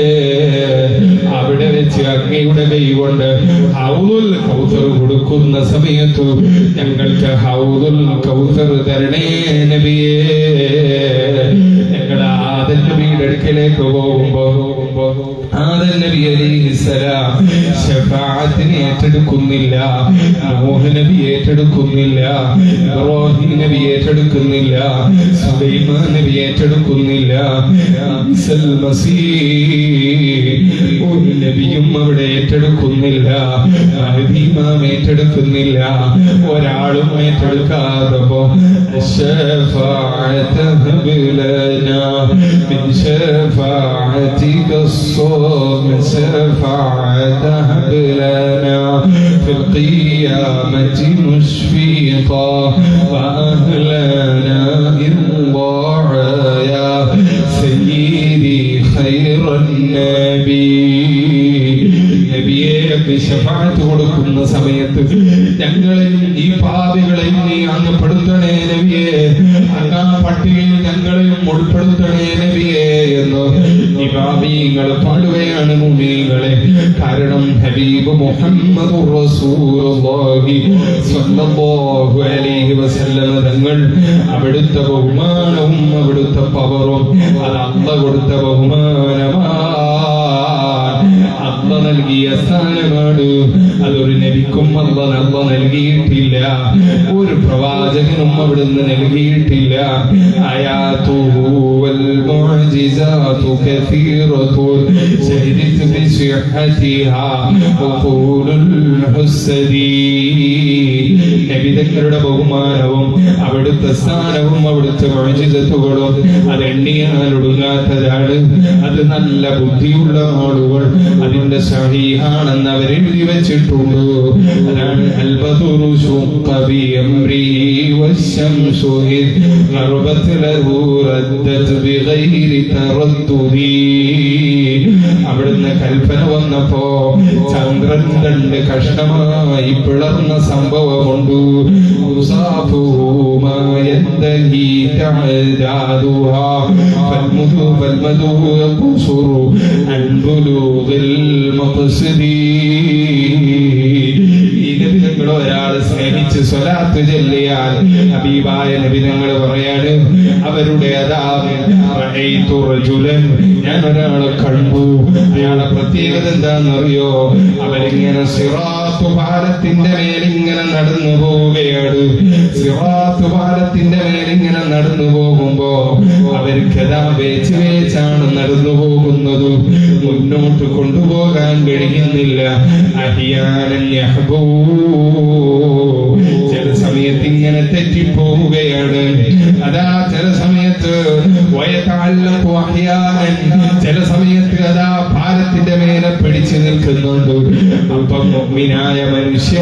അവിടെ വെച്ച് അങ്ങയുടെ കൈ കൊണ്ട് ഹൗലുൽ കൗസർ കൊടുക്കുന്ന സമയത്ത് ഞങ്ങൾക്ക് ഹൗലുൽ കൗസർ തരണേ നബിയേ ഞങ്ങൾ ആദന്റെ വീടടുക്കലേക്ക് പോകുമ്പോ ആദൻ നബി അലൈഹിസ്സലാം ശഫാഅത്തിനെ ഏറ്റെടുക്കുന്നില്ല നൂഹ് നബി ഏറ്റെടുക്കുന്നില്ല ഇബ്രാഹിം നബി ഏറ്റെടുക്കുന്നില്ല സുലൈമാൻ നബി ഏറ്റെടുക്കുന്നില്ല ഈസൽ മസീഹ് ഒരു നബിയും അവിടെ ഏറ്റെടുക്കുന്നില്ല മഹദി ഇമാം ഏറ്റെടുക്കുന്നില്ല ഒരാളും ഏറ്റെടുക്കാതെ പോ الشفاعة هب لنا من شفاعتك الصوم شفاعة هب لنا في القيامة مشفيقا وأهلنا إرضاعا يا سيدي خير النبي നബിയെ ശഫാത്ത് കൊടുക്കുന്ന സമയത്ത് ഞങ്ങളെയും ഈ പാപികളെയും നീ അങ്ങ് പെടുത്തണേ നബിയെ അങ്ങ് ആ പട്ടികയിൽ ഞങ്ങളെയും ഉൾപ്പെടുത്തണേ നബിയെ എന്ന് ഈ പാപികൾ പാടുകയാണ് മുമീങ്ങളെ കാരണം ഹബീബ് മുഹമ്മദ് റസൂലുള്ളാഹി സ്വല്ലല്ലാഹു അലൈഹി വസല്ലമ തങ്ങൾ അവിടുത്തെ ബഹുമാനവും അവിടുത്തെ പവറും അത് അല്ല കൊടുത്ത ബഹുമാനമാണ് അല്ല നൽകിയ സ്ഥാനമാണ് അതൊരു നബിക്കും അല്ല അല്ല നൽകിയിട്ടില്ല ഒരു പ്രവാചകനും അവിടുന്ന് നൽകിയിട്ടില്ല അയാതുഹു വൽ മുഅ്ജിസാതു കസീറത്തുൻ ശഹിദത് ബിസിഹതിഹാ വഖൂലുൽ ഹുസ്സദീ നബിതങ്ങളുടെ ബഹുമാനവും അവിടുത്തെ സ്ഥാനവും അവിടുത്തെ മുഅ്ജിസത്തുകളും അത് എണ്ണിയാൽ ഒടുങ്ങാത്തതാണ് അത് നല്ല ബുദ്ധിയുള്ള ആളുകൾ അതിന്റെ സഹീഹാണെന്ന് അവർ എഴുതി വെച്ചിട്ടുണ്ട് അതാണ് അൽബദുറു ശുഖ ബി അംരി വശംസു ഇദ് ഗർബത് ലഹു റദ്ദത് ബിഗൈരി തറദ്ദുദി അവിടുന്ന് കൽപ്പന വന്നപ്പോ ചന്ദ്രൻ രണ്ട് കഷ്ണമായി പിളർന്ന സംഭവമുണ്ട് ഉസാഫുമാ ينتهي تعدادها فالمدو فالمدو يقصر عن بلوغ المقصد ഈ നബിതങ്ങൾ ഒരാൾ സ്നേഹിച്ച് സ്വലാത്ത് ചൊല്ലിയാൽ ഹബീബായ നബിതങ്ങൾ പറയാണ് അവരുടെ അതാ റഅയ്തു റജുലൻ ഞാൻ ഒരാളെ കണ്ടു അയാളെ പ്രത്യേകത എന്താണെന്നറിയോ അവരിങ്ങനെ സിറാത്തു പാലത്തിന്റെ മേലിങ്ങനെ നടന്നു പോവുകയാണ് സിറാത്തു പാലത്തിന്റെ മേലിങ്ങനെ നടന്നു പോകുമ്പോ അവർക്കതാ വേച്ച് വേച്ചാണ് നടന്നു പോകുന്നത് മുന്നോട്ട് കൊണ്ടുപോകാൻ കഴിയുന്നില്ല അഹിയാനൻ യഹ്ബൂ ചില സമയത്ത് ഇങ്ങനെ തെറ്റിപ്പോവുകയാണ് അതാ ചില സമയത്ത് വയത്താലപ്പോ അഹിയാനൻ ചില സമയത്ത് അതാ ഭാരത്തിന്റെ മേലെ പിടിച്ചു നിൽക്കുന്നുണ്ട് അപ്പം മുഗ്മിനായ മനുഷ്യ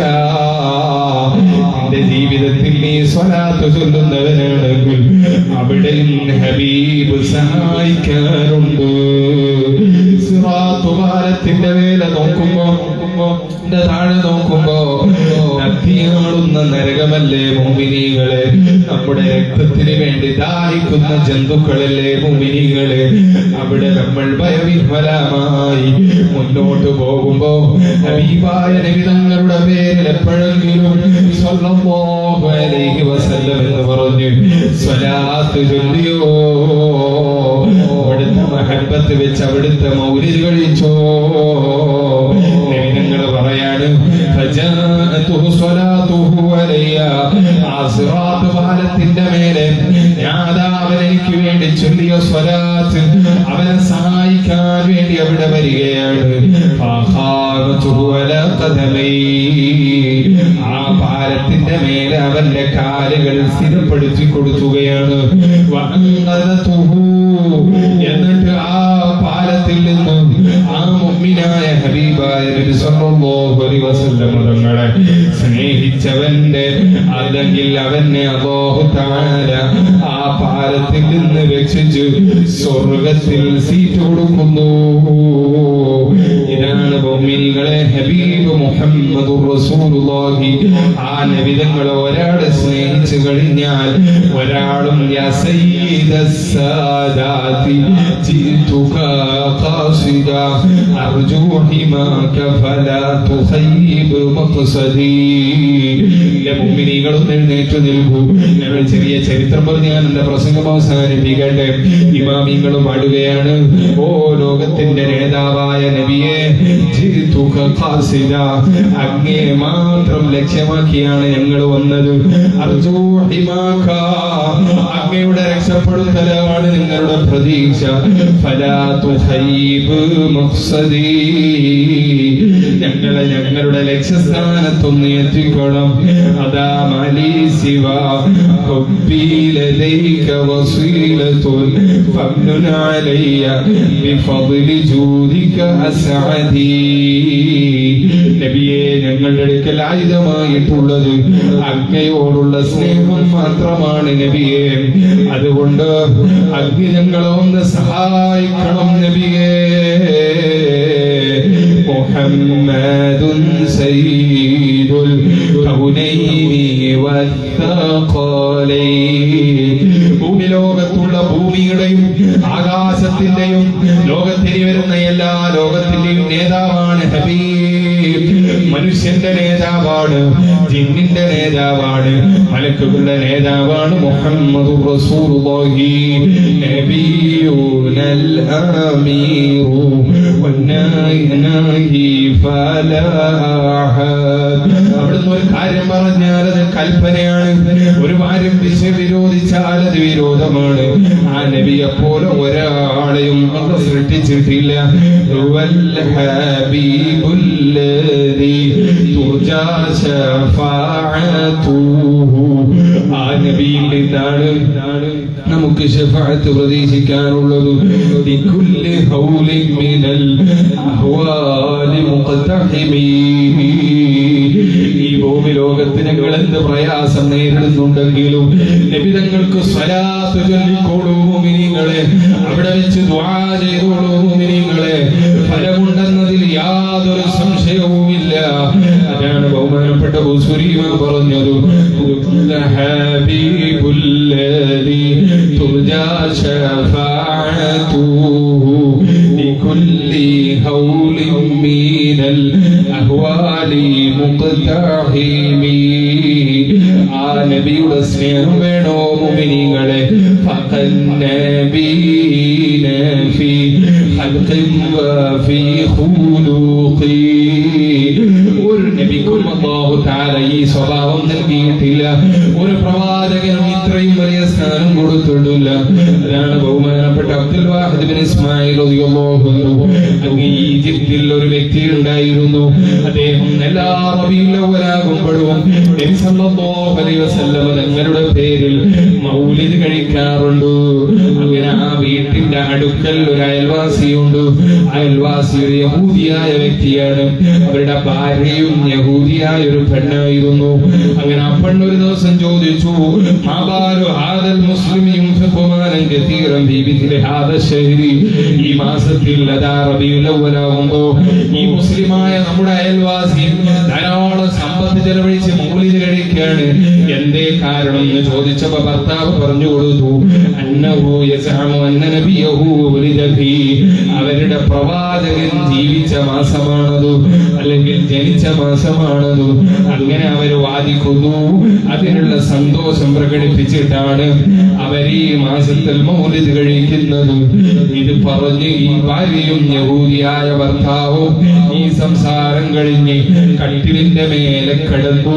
എന്റെ ജീവിതത്തിൽ നീ സ്വലാത്ത് ചൊല്ലുന്നവനാണെങ്കിൽ അവിടെയും ഹബീബ് സഹായിക്കാറുണ്ട് സിറാത്തു പാലത്തിന്റെ മേലെ നോക്കുമ്പോ എന്റെ താഴെ നോക്കുമ്പോ നദിയാളുന്ന നരകമല്ലേ മുമിനികളെ നമ്മുടെ രക്തത്തിന് വേണ്ടി ദാഹിക്കുന്ന ജന്തുക്കളല്ലേ മുമിനികളെ അവിടെ നമ്മൾ ഭയവിഹ്വലമായി മുന്നോട്ട് പോകുമ്പോ ഹബീബായ നബിതങ്ങളുടെ പേരിൽ എപ്പോഴെങ്കിലും സ്വല്ലല്ലാഹു അലൈഹി വസല്ലം എന്ന് പറഞ്ഞു സ്വലാത്ത് ചൊല്ലിയോ അവിടുത്തെ മഹബത്ത് വെച്ച് അവിടുത്തെ മൗലിദ് കഴിച്ചോ നബിതങ്ങൾ പറയാണ് ഫജാഅതുഹു സ്വലാത്തുഹു അലയ്യ ആ സിറാത്ത് പാലത്തിന്റെ മേലെ ഞാൻ അവൻ എനിക്ക് വേണ്ടി ചൊല്ലിയ സ്വലാത്ത് അവനെ സഹായിക്കാൻ വേണ്ടി അവിടെ വരികയാണ് ഫഖാമതുഹു അലാ ഖദമൈ. ആ പാലത്തിന്റെ മേലെ അവന്റെ കാലുകൾ സ്ഥിരപ്പെടുത്തി കൊടുക്കുകയാണ് വഅൻഖദതുഹു. എന്നിട്ട് ആ പാലത്തിൽ നിന്നും ആ മുഅ്മിനായ ഹബീബായ നബി സല്ലല്ലാഹു അലൈഹി വസല്ലം തങ്ങളെ സ്നേഹിച്ചവന്റെ അല്ലെങ്കിൽ അവനെ അല്ലാഹു തആല ആ പാലത്തിൽ നിന്ന് രക്ഷിച്ച് സ്വർഗത്തിൽ സീറ്റ് കൊടുക്കുന്നു ഇതാണ് മുഅ്മിനീങ്ങളെ ഹബീബ് മുഹമ്മദ് റസൂലുള്ളാഹി ആ നബിതങ്ങളെ ഒരാളെ സ്നേഹിച്ചു കഴിഞ്ഞാൽ ഒരാളും യാ സയ്യിദ സാദാതി ജിതുക ഖാസിദ أرجو حماك فلا تخيب مقصدي എന്റെ മുമ്പിനീകളും എഴുന്നേറ്റ് നിൽക്കൂ ഞങ്ങൾ ചെറിയ ചരിത്രം പറഞ്ഞ് ഞാൻ എന്റെ പ്രസംഗം അവസാനിപ്പിക്കട്ടെ ഇമാമിങ്ങളും പാടുകയാണ് ഓ ലോകത്തിന്റെ നേതാവായ നബിയെ ജിത്തുക ഖാസിദ. അങ്ങേ മാത്രം ലക്ഷ്യമാക്കിയാണ് ഞങ്ങൾ വന്നത് അർജൂ ഹിമാക. അങ്ങയുടെ രക്ഷപ്പെടുത്തലാണ് നിങ്ങളുടെ പ്രതീക്ഷ ഫലാ തുഹൈബ് മഖ്സദി. ഞങ്ങളെ ഞങ്ങളുടെ ലക്ഷ്യസ്ഥാനത്തൊന്ന് എത്തിക്കണം അതാ മലി ശിവ حبي لديك وصيلة فمن علي بفضل جودك أسعدي നബിയെ ഞങ്ങളുടെ അടുക്കൽ ആയുധമായിട്ടുള്ളത് അങ്ങയോടുള്ള സ്നേഹം മാത്രമാണ് നബിയെ അതുകൊണ്ട് അഗ്നി ഞങ്ങളെ ഒന്ന് സഹായിക്കണം നബിയെ محمد سيد الكونين والثقلين ഭൂമി ലോകത്തുള്ള ഭൂമിയുടെയും ആകാശത്തിന്റെയും ലോകത്തിന് വരുന്ന എല്ലാ ലോകത്തിന്റെയും നേതാവാണ് ഹബീബ് മനുഷ്യന്റെ നേതാവാണ് ജിന്നിന്റെ നേതാവാണ് മലക്കുകളുടെ നേതാവാണ് മുഹമ്മദ് റസൂലുള്ളാഹി നബിയുനൽ അമീറു والناهي فلا أحد അവിടുന്ന് ഒരു കാര്യം പറഞ്ഞാൽ അത് കൽപ്പനയാണ് ഒരു കാര്യം ദിശ വിരോധിച്ചാൽ അത് വിരോധമാണ് ആ നബിയെ പോലെ ഒരാളെയും അള്ള സൃഷ്ടിച്ചിട്ടില്ല ഹുവൽ ഹബീബുല്ലദീ തുർജാ ശഫാഅത്തുഹു ആ നബിയിൽ നിന്നാണ് നമുക്ക് ഷഫാഅത്ത് പ്രതീക്ഷിക്കാനുള്ളത് ലികുല്ലി ഹൗലിൻ മിനൽ അഹ്വാലി മുഖ്തഹിമീ ഈ ഭൂമി ലോകത്ത് ഞങ്ങൾ എന്ത് പ്രയാസം നേരിടുന്നുണ്ടെങ്കിലും നബിതങ്ങൾക്ക് സ്വലാത്ത് ചൊല്ലിക്കോളൂ മുമിനിങ്ങളെ അവിടെ വെച്ച് ദ്വാ ചെയ്തോളൂ മുമിനിങ്ങളെ ഫലമുണ്ടെന്നതിൽ യാതൊരു സംശയവുമില്ല അതാണ് ബഹുമാനപ്പെട്ട ബുസുരീമ പറഞ്ഞത് ഹബീബുല്ലദീ തുർജാ ശഫാഅത്തുഹു ലികുല്ലി ഹൗലിൻ മിനൽ അഹ്വാലി മുഖ്തഹിമീ ആ നബിയുടെ സ്നേഹം വേണോ മുമിനിങ്ങളെ ഫഖൻ നബീന ഫീ ഖൽഖിൻ വഫീ ഖുലൂഖി ഒരു നബിക്കും അല്ലാഹു തആല ഈ സ്വഭാവം നൽകിയിട്ടില്ല ഒരു പ്രവാചകനും ഇത്രയും വലിയ സ്ഥാനം കൊടുത്തിട്ടില്ല അതാണ് ബഹുമാനപ്പെട്ട അബ്ദുൽ വാഹിദ് ബിൻ ഇസ്മായിൽ റളിയല്ലാഹു അൻഹു അങ്ങ് ഈജിപ്തിൽ ഒരു വ്യക്തി ഉണ്ടായിരുന്നു അദ്ദേഹം എല്ലാ റബീഉൽ അവ്വലാകുമ്പോഴും നബി സല്ലല്ലാഹു അലൈഹി വസല്ലം തങ്ങളുടെ പേരിൽ മൗലിദ് കഴിക്കാറുണ്ട് അങ്ങനെ ആ വീട്ടിന്റെ അടുക്കൽ ഒരു അയൽവാസിയുണ്ട് അയൽവാസി ഒരു യഹൂദിയായ വ്യക്തിയാണ് അവരുടെ ഭാര്യയും യഹൂദിയായ ഒരു പെണ്ണായിരുന്നു അങ്ങനെ ആ പെണ്ണ് ഒരു ദിവസം ചോദിച്ചു "മാബാലു ഹാദൽ മുസ്ലിം യുൻഫിഖു മാലൻ കതീറൻ ഫീ മിഥ്ലി ഹാദ ശഹ്രി?" ഈ മാസത്തിൽ അതാ റബീഉൽ അവ്വലാകുമ്പോ ഈ മുസ്ലിമായ നമ്മുടെ അയൽവാസി ധാരാളം സമ്പത്ത് ചെലവഴിച്ച് മൗലിദ് കഴിക്കുകയാണ് എന്തേ കാരണം എന്ന് ചോദിച്ചപ്പോ ഭർത്താവ് പറഞ്ഞു കൊടുത്തു അന്നഹു യസഅമു അന്ന നബിയഹു ഉലിദ ഫീ അവരുടെ പ്രവാചകൻ ജീവിച്ച മാസമാണത് അല്ലെങ്കിൽ ജനിച്ച മാസമാണത് അങ്ങനെ അവർ വാദിക്കുന്നു അതിനുള്ള സന്തോഷം പ്രകടിപ്പിച്ചിട്ടാണ് അവർ ഈ മാസത്തിൽ മൗലിദ് കഴിക്കുന്നത് ഇത് പറഞ്ഞ് ഈ ഭാര്യയും യഹൂദിയായ ഭർത്താവും ഈ സംസാരം കഴിഞ്ഞ് കട്ടിലിന്റെ മേലെ കിടന്നു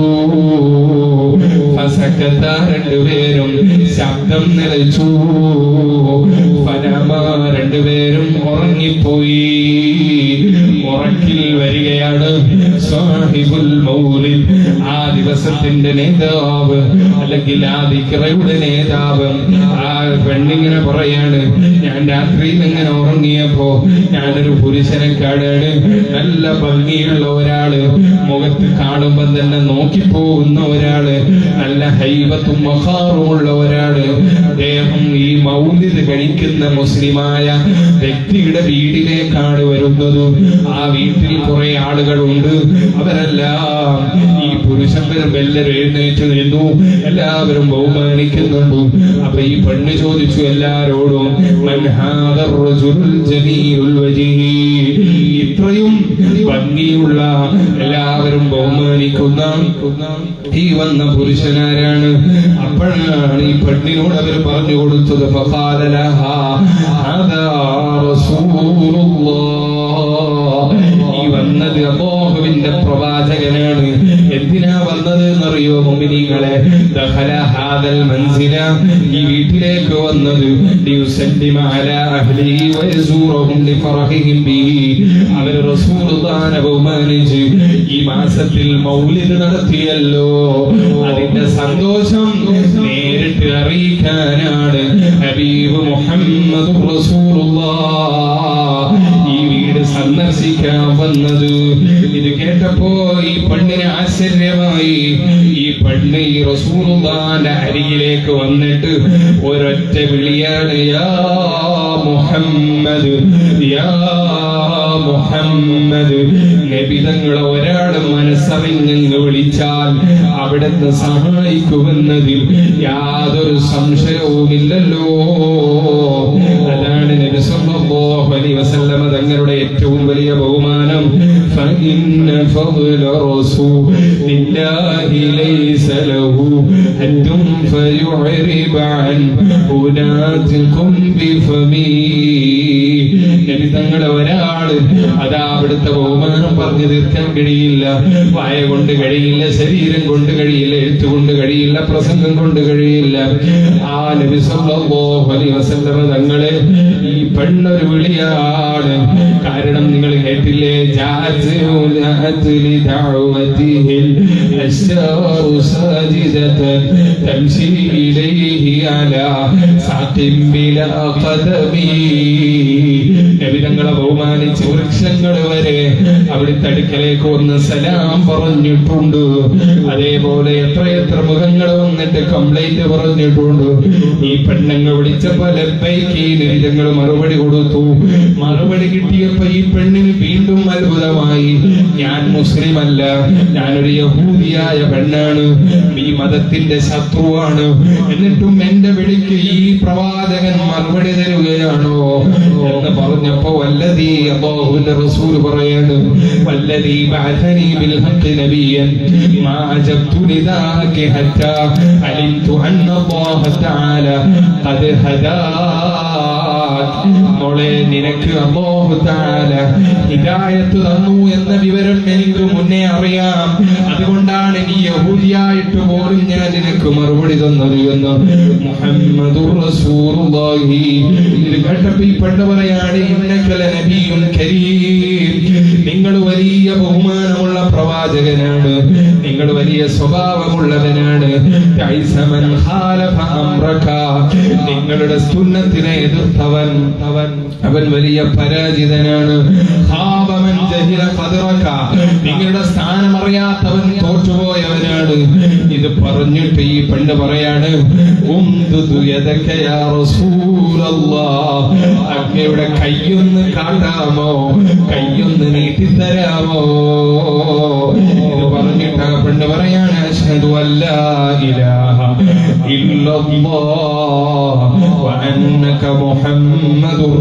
ഫസക്കത്ത രണ്ടുപേരും ശബ്ദം നിലച്ചു ഫനമ രണ്ടുപേരും ഉറങ്ങിപ്പോയി ഉറക്കിൽ വരികയാണ് സാഹിബുൽ മൗലിദ് ആ ദിവസത്തിന്റെ നേതാവ് അല്ലെങ്കിൽ ആ ദിക്റയുടെ നേതാവ് ആ പെണ്ണിങ്ങനെ പറയാണ് ഞാൻ രാത്രിയിൽ ഇങ്ങനെ ഉറങ്ങിയപ്പോ ഞാനൊരു പുരുഷനെ കാണാണ് നല്ല ഭംഗിയുള്ള ഒരാള് മുഖത്ത് കാണുമ്പോ തന്നെ നോക്കിപ്പോകുന്ന ഒരാള് നല്ല ഹൈബത്തും മഹാറുമുള്ള ഒരാള് അദ്ദേഹം ഈ മൗലിദ് കഴിക്കുന്ന മുസ്ലിമായ വ്യക്തിയുടെ വീടിലേക്കാണ് വരുന്നത് ആ വീട്ടിൽ കുറെ ആളുകളുണ്ട് അവരെല്ലാം ഈ പുരുഷ പുരുഷന്മാരും എല്ലാവരും എഴുന്നേറ്റ് നിന്നു എല്ലാവരും ബഹുമാനിക്കുന്നുണ്ട് അപ്പൊ ഈ പെണ്ണ് ചോദിച്ചു എല്ലാരോടും "മൻ ഹാദർ റജുലുൽ ജമീലുൽ വജീഹ്?" ഇത്രയും ഭംഗിയുള്ള എല്ലാവരും ബഹുമാനിക്കുന്ന ഈ വന്ന പുരുഷനാരാണ് അപ്പോഴാണ് ഈ പെണ്ണിനോട് അവർ പറഞ്ഞു കൊടുത്തത് فقال لها هذا رسول الله ഈ വന്നത് അബോഹുവിന്റെ പ്രവാചകനാണ് എന്തിനാ വന്നത് എന്നറിയോ മുമിനിങ്ങളെ ദഖല ഹാദൽ മൻസില ഈ വീട്ടിലേക്ക് വന്നത് ലിയുസല്ലിമ അലാ അഹ്ലിഹി വയസൂറഹും ലിഫറഹിഹിം ബിഹി അവർ റസൂലുള്ളാഹിനെ ബഹുമാനിച്ച് ഈ മാസത്തിൽ മൗലിദ് നടത്തിയല്ലോ അതിന്റെ സന്തോഷം നേരിട്ട് അറിയിക്കാനാണ് ഹബീബ് മുഹമ്മദ് റസൂലുള്ളാഹ് ഈ വീട് സന്ദർശിക്കാൻ വന്നത് ഇത് കേട്ടപ്പോ ഈ പെണ്ണിന് ആശ്ചര്യമായി ഈ പെണ്ണ് ഈ റസൂലുള്ളാന്റെ അരികിലേക്ക് വന്നിട്ട് ഒരൊറ്റ വിളിയാണ് യാ മുഹമ്മദ് യാ മുഹമ്മദ് നബിതങ്ങളെ ഒരാൾ മനസ്സറിഞ്ഞെന്ന് വിളിച്ചാൽ അവിടുന്ന് സഹായിക്കുമെന്നതിൽ യാതൊരു സംശയവുമില്ലല്ലോ അതാണ് നബി സല്ലല്ലാഹു അലൈഹി വസല്ലമ തങ്ങളുടെ ഏറ്റവും വലിയ ബഹുമാനം فإن فضل رسول الله ليس له حد فيعرب عن هناتكم بفمي നബി തങ്ങളെ ഒരാള് അതാ അവിടുത്തെ ബഹുമാനം പറഞ്ഞു തീർക്കാൻ കഴിയില്ല വായ കൊണ്ട് കഴിയില്ല ശരീരം കൊണ്ട് കഴിയില്ല എഴുത്ത് കൊണ്ട് കഴിയില്ല പ്രസംഗം കൊണ്ട് കഴിയില്ല ആ നബി സല്ലല്ലാഹു അലൈഹി വസല്ലമ തങ്ങളെ ഈ പെണ്ണൊരു വിളിയാണ് കാരണം നിങ്ങൾ കേട്ടില്ലേ ജാഅത്ത് ജാഅത്ത് ലിദഅവതിഹിൽ അശ്ശാറു സാജിദതൻ തംശി ഇലൈഹി അലാ സാഖിം ബിലാ ഖദമി നബിതങ്ങളെ ബഹുമാനിച്ച് വൃക്ഷങ്ങൾ വരെ അവിടുത്തെ അടുക്കലേക്ക് വന്ന് സലാം പറഞ്ഞിട്ടുണ്ട് അതേപോലെ എത്രയെത്ര മുഖങ്ങൾ വന്നിട്ട് കംപ്ലൈന്റ് പറഞ്ഞിട്ടുണ്ട് ഈ പെണ്ണുങ്ങൾ വിളിച്ചപ്പോ ലബ്ബൈക്ക് നബിതങ്ങൾ മറുപടി കൊടുത്തു മറുപടി കിട്ടിയപ്പോ ഈ പെണ്ണിന് വീണ്ടും അത്ഭുതമായി ഞാൻ മുസ്ലിം അല്ല ഞാനൊരു യഹൂദിയായ പെണ്ണാണ് ഈ മതത്തിന്റെ ശത്രുവാണ് എന്നിട്ടും എന്റെ വിളിക്ക് ഈ പ്രവാചകൻ മറുപടി തരുകയാണോ എന്ന് പറഞ്ഞപ്പോ വല്ലതീ അല്ലാഹുവിന്റെ റസൂൽ പറയാണ് വല്ലതീ ബഅഥനി ബിൽ ഹഖ് നബിയൻ മാ അജബ്തു ലിദാക ഹത്താ അലിംതു അന്ന അല്ലാഹ തആല ഖദ് ഹദാ മോളെ നിനക്ക് അല്ലാഹു തആല ഹിദായത്ത് തന്നു എന്ന വിവരം എനിക്ക് മുന്നേ അറിയാം അതുകൊണ്ടാണ് നീ യഹൂദിയായിട്ട് പോലും ഞാൻ നിനക്ക് മറുപടി തന്നത് എന്ന് മുഹമ്മദുർ റസൂലുള്ളാഹി ഇത് കേട്ടപ്പോ ഈ പെണ്ണ് പറയാണ് ഇന്നക്കല നബിയും കരീം നിങ്ങൾ വലിയ ബഹുമാനമുള്ള പ്രവാചകനാണ് നിങ്ങൾ വലിയ സ്വഭാവമുള്ളവനാണ് കൈസമൻ ഖാലഫ അംറക നിങ്ങളുടെ സുന്നത്തിനെ എതിർത്തവൻ അവൻ അവൻ വലിയ പരാജിതനാണ് ഖാബമൻ ജഹില ഖദറക നിങ്ങളുടെ സ്ഥാനം അറിയാത്തവൻ തോറ്റുപോയവനാണ് ഇത് പറഞ്ഞിട്ട് ഈ പെണ്ണ് പറയാണ് ഉംദുദു യദക യാ റസൂലല്ലാഹ് അങ്ങയുടെ കൈയൊന്ന് കാട്ടാമോ കൈയൊന്ന് നീട്ടിത്തരാമോ ഇത് പറഞ്ഞിട്ട് ആ പെണ്ണ് പറയാണ് അഷ്ഹദു അല്ലാ ഇലാഹ ഇല്ലല്ലാഹ് വഅന്നക മുഹമ്മദുർ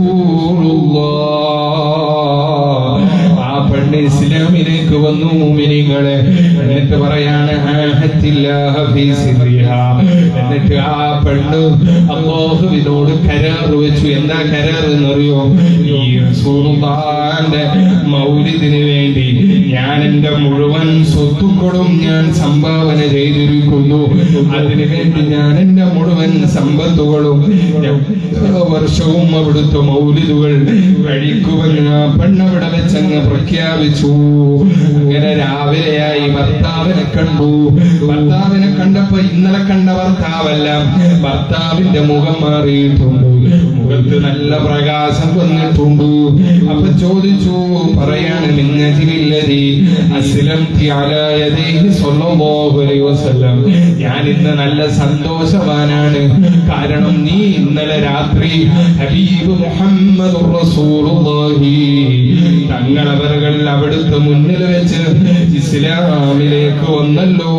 റസൂലുള്ളാഹ് ആ പെണ്ണ് ഇസ്ലാമിലേക്ക് വന്നു മുഅ്മിനീങ്ങളെ എന്നിട്ട് പറയാണ് ആഹത്തില്ലാഹ ഫീ സിറിഹാ എന്നിട്ട് ആ പെണ്ണ് അല്ലാഹുവിനോട് കരാർ വെച്ചു എന്താ കരാർ എന്നറിയോ ഈ റസൂലുള്ളാഹിന്റെ മൗലിദിന് വേണ്ടി ഞാൻ എന്റെ മുഴുവൻ സ്വത്തുക്കളും ഞാൻ സംഭാവന ചെയ്തിരിക്കുന്നു അതിനു വേണ്ടി ഞാൻ എന്റെ മുഴുവൻ സമ്പത്തുകളും ഓരോ വർഷവും അവിടുത്തെ മൗലിദുകൾ കഴിക്കുമെന്ന് ആ പെണ്ണവിടെ വെച്ചങ്ങ് പ്രഖ്യാപിച്ചു അങ്ങനെ രാവിലെയായി ഭർത്താവിനെ കണ്ടു ഭർത്താവിനെ കണ്ടപ്പോ ഇന്നലെ കണ്ട ഭർത്താവല്ല ഭർത്താവിന്റെ മുഖം മാറിയിട്ടുണ്ട് മുഖത്ത് നല്ല പ്രകാശം വന്നിട്ടുണ്ട് അപ്പൊ ചോദിച്ചു പറയാണ് മിന്നജിലില്ലതി അസ്ലം ഞാൻ ഇന്ന് നല്ല സന്തോഷവാനാണ് കാരണം നീ ഇന്നലെ രാത്രി ഹബീബ് മുഹമ്മദ് റസൂലുള്ളാഹി തങ്ങളവர்கள் അവിടുത്തെ മുന്നിൽ വെച്ച് ഇസ്ലാമിലേക്ക് വന്നല്ലോ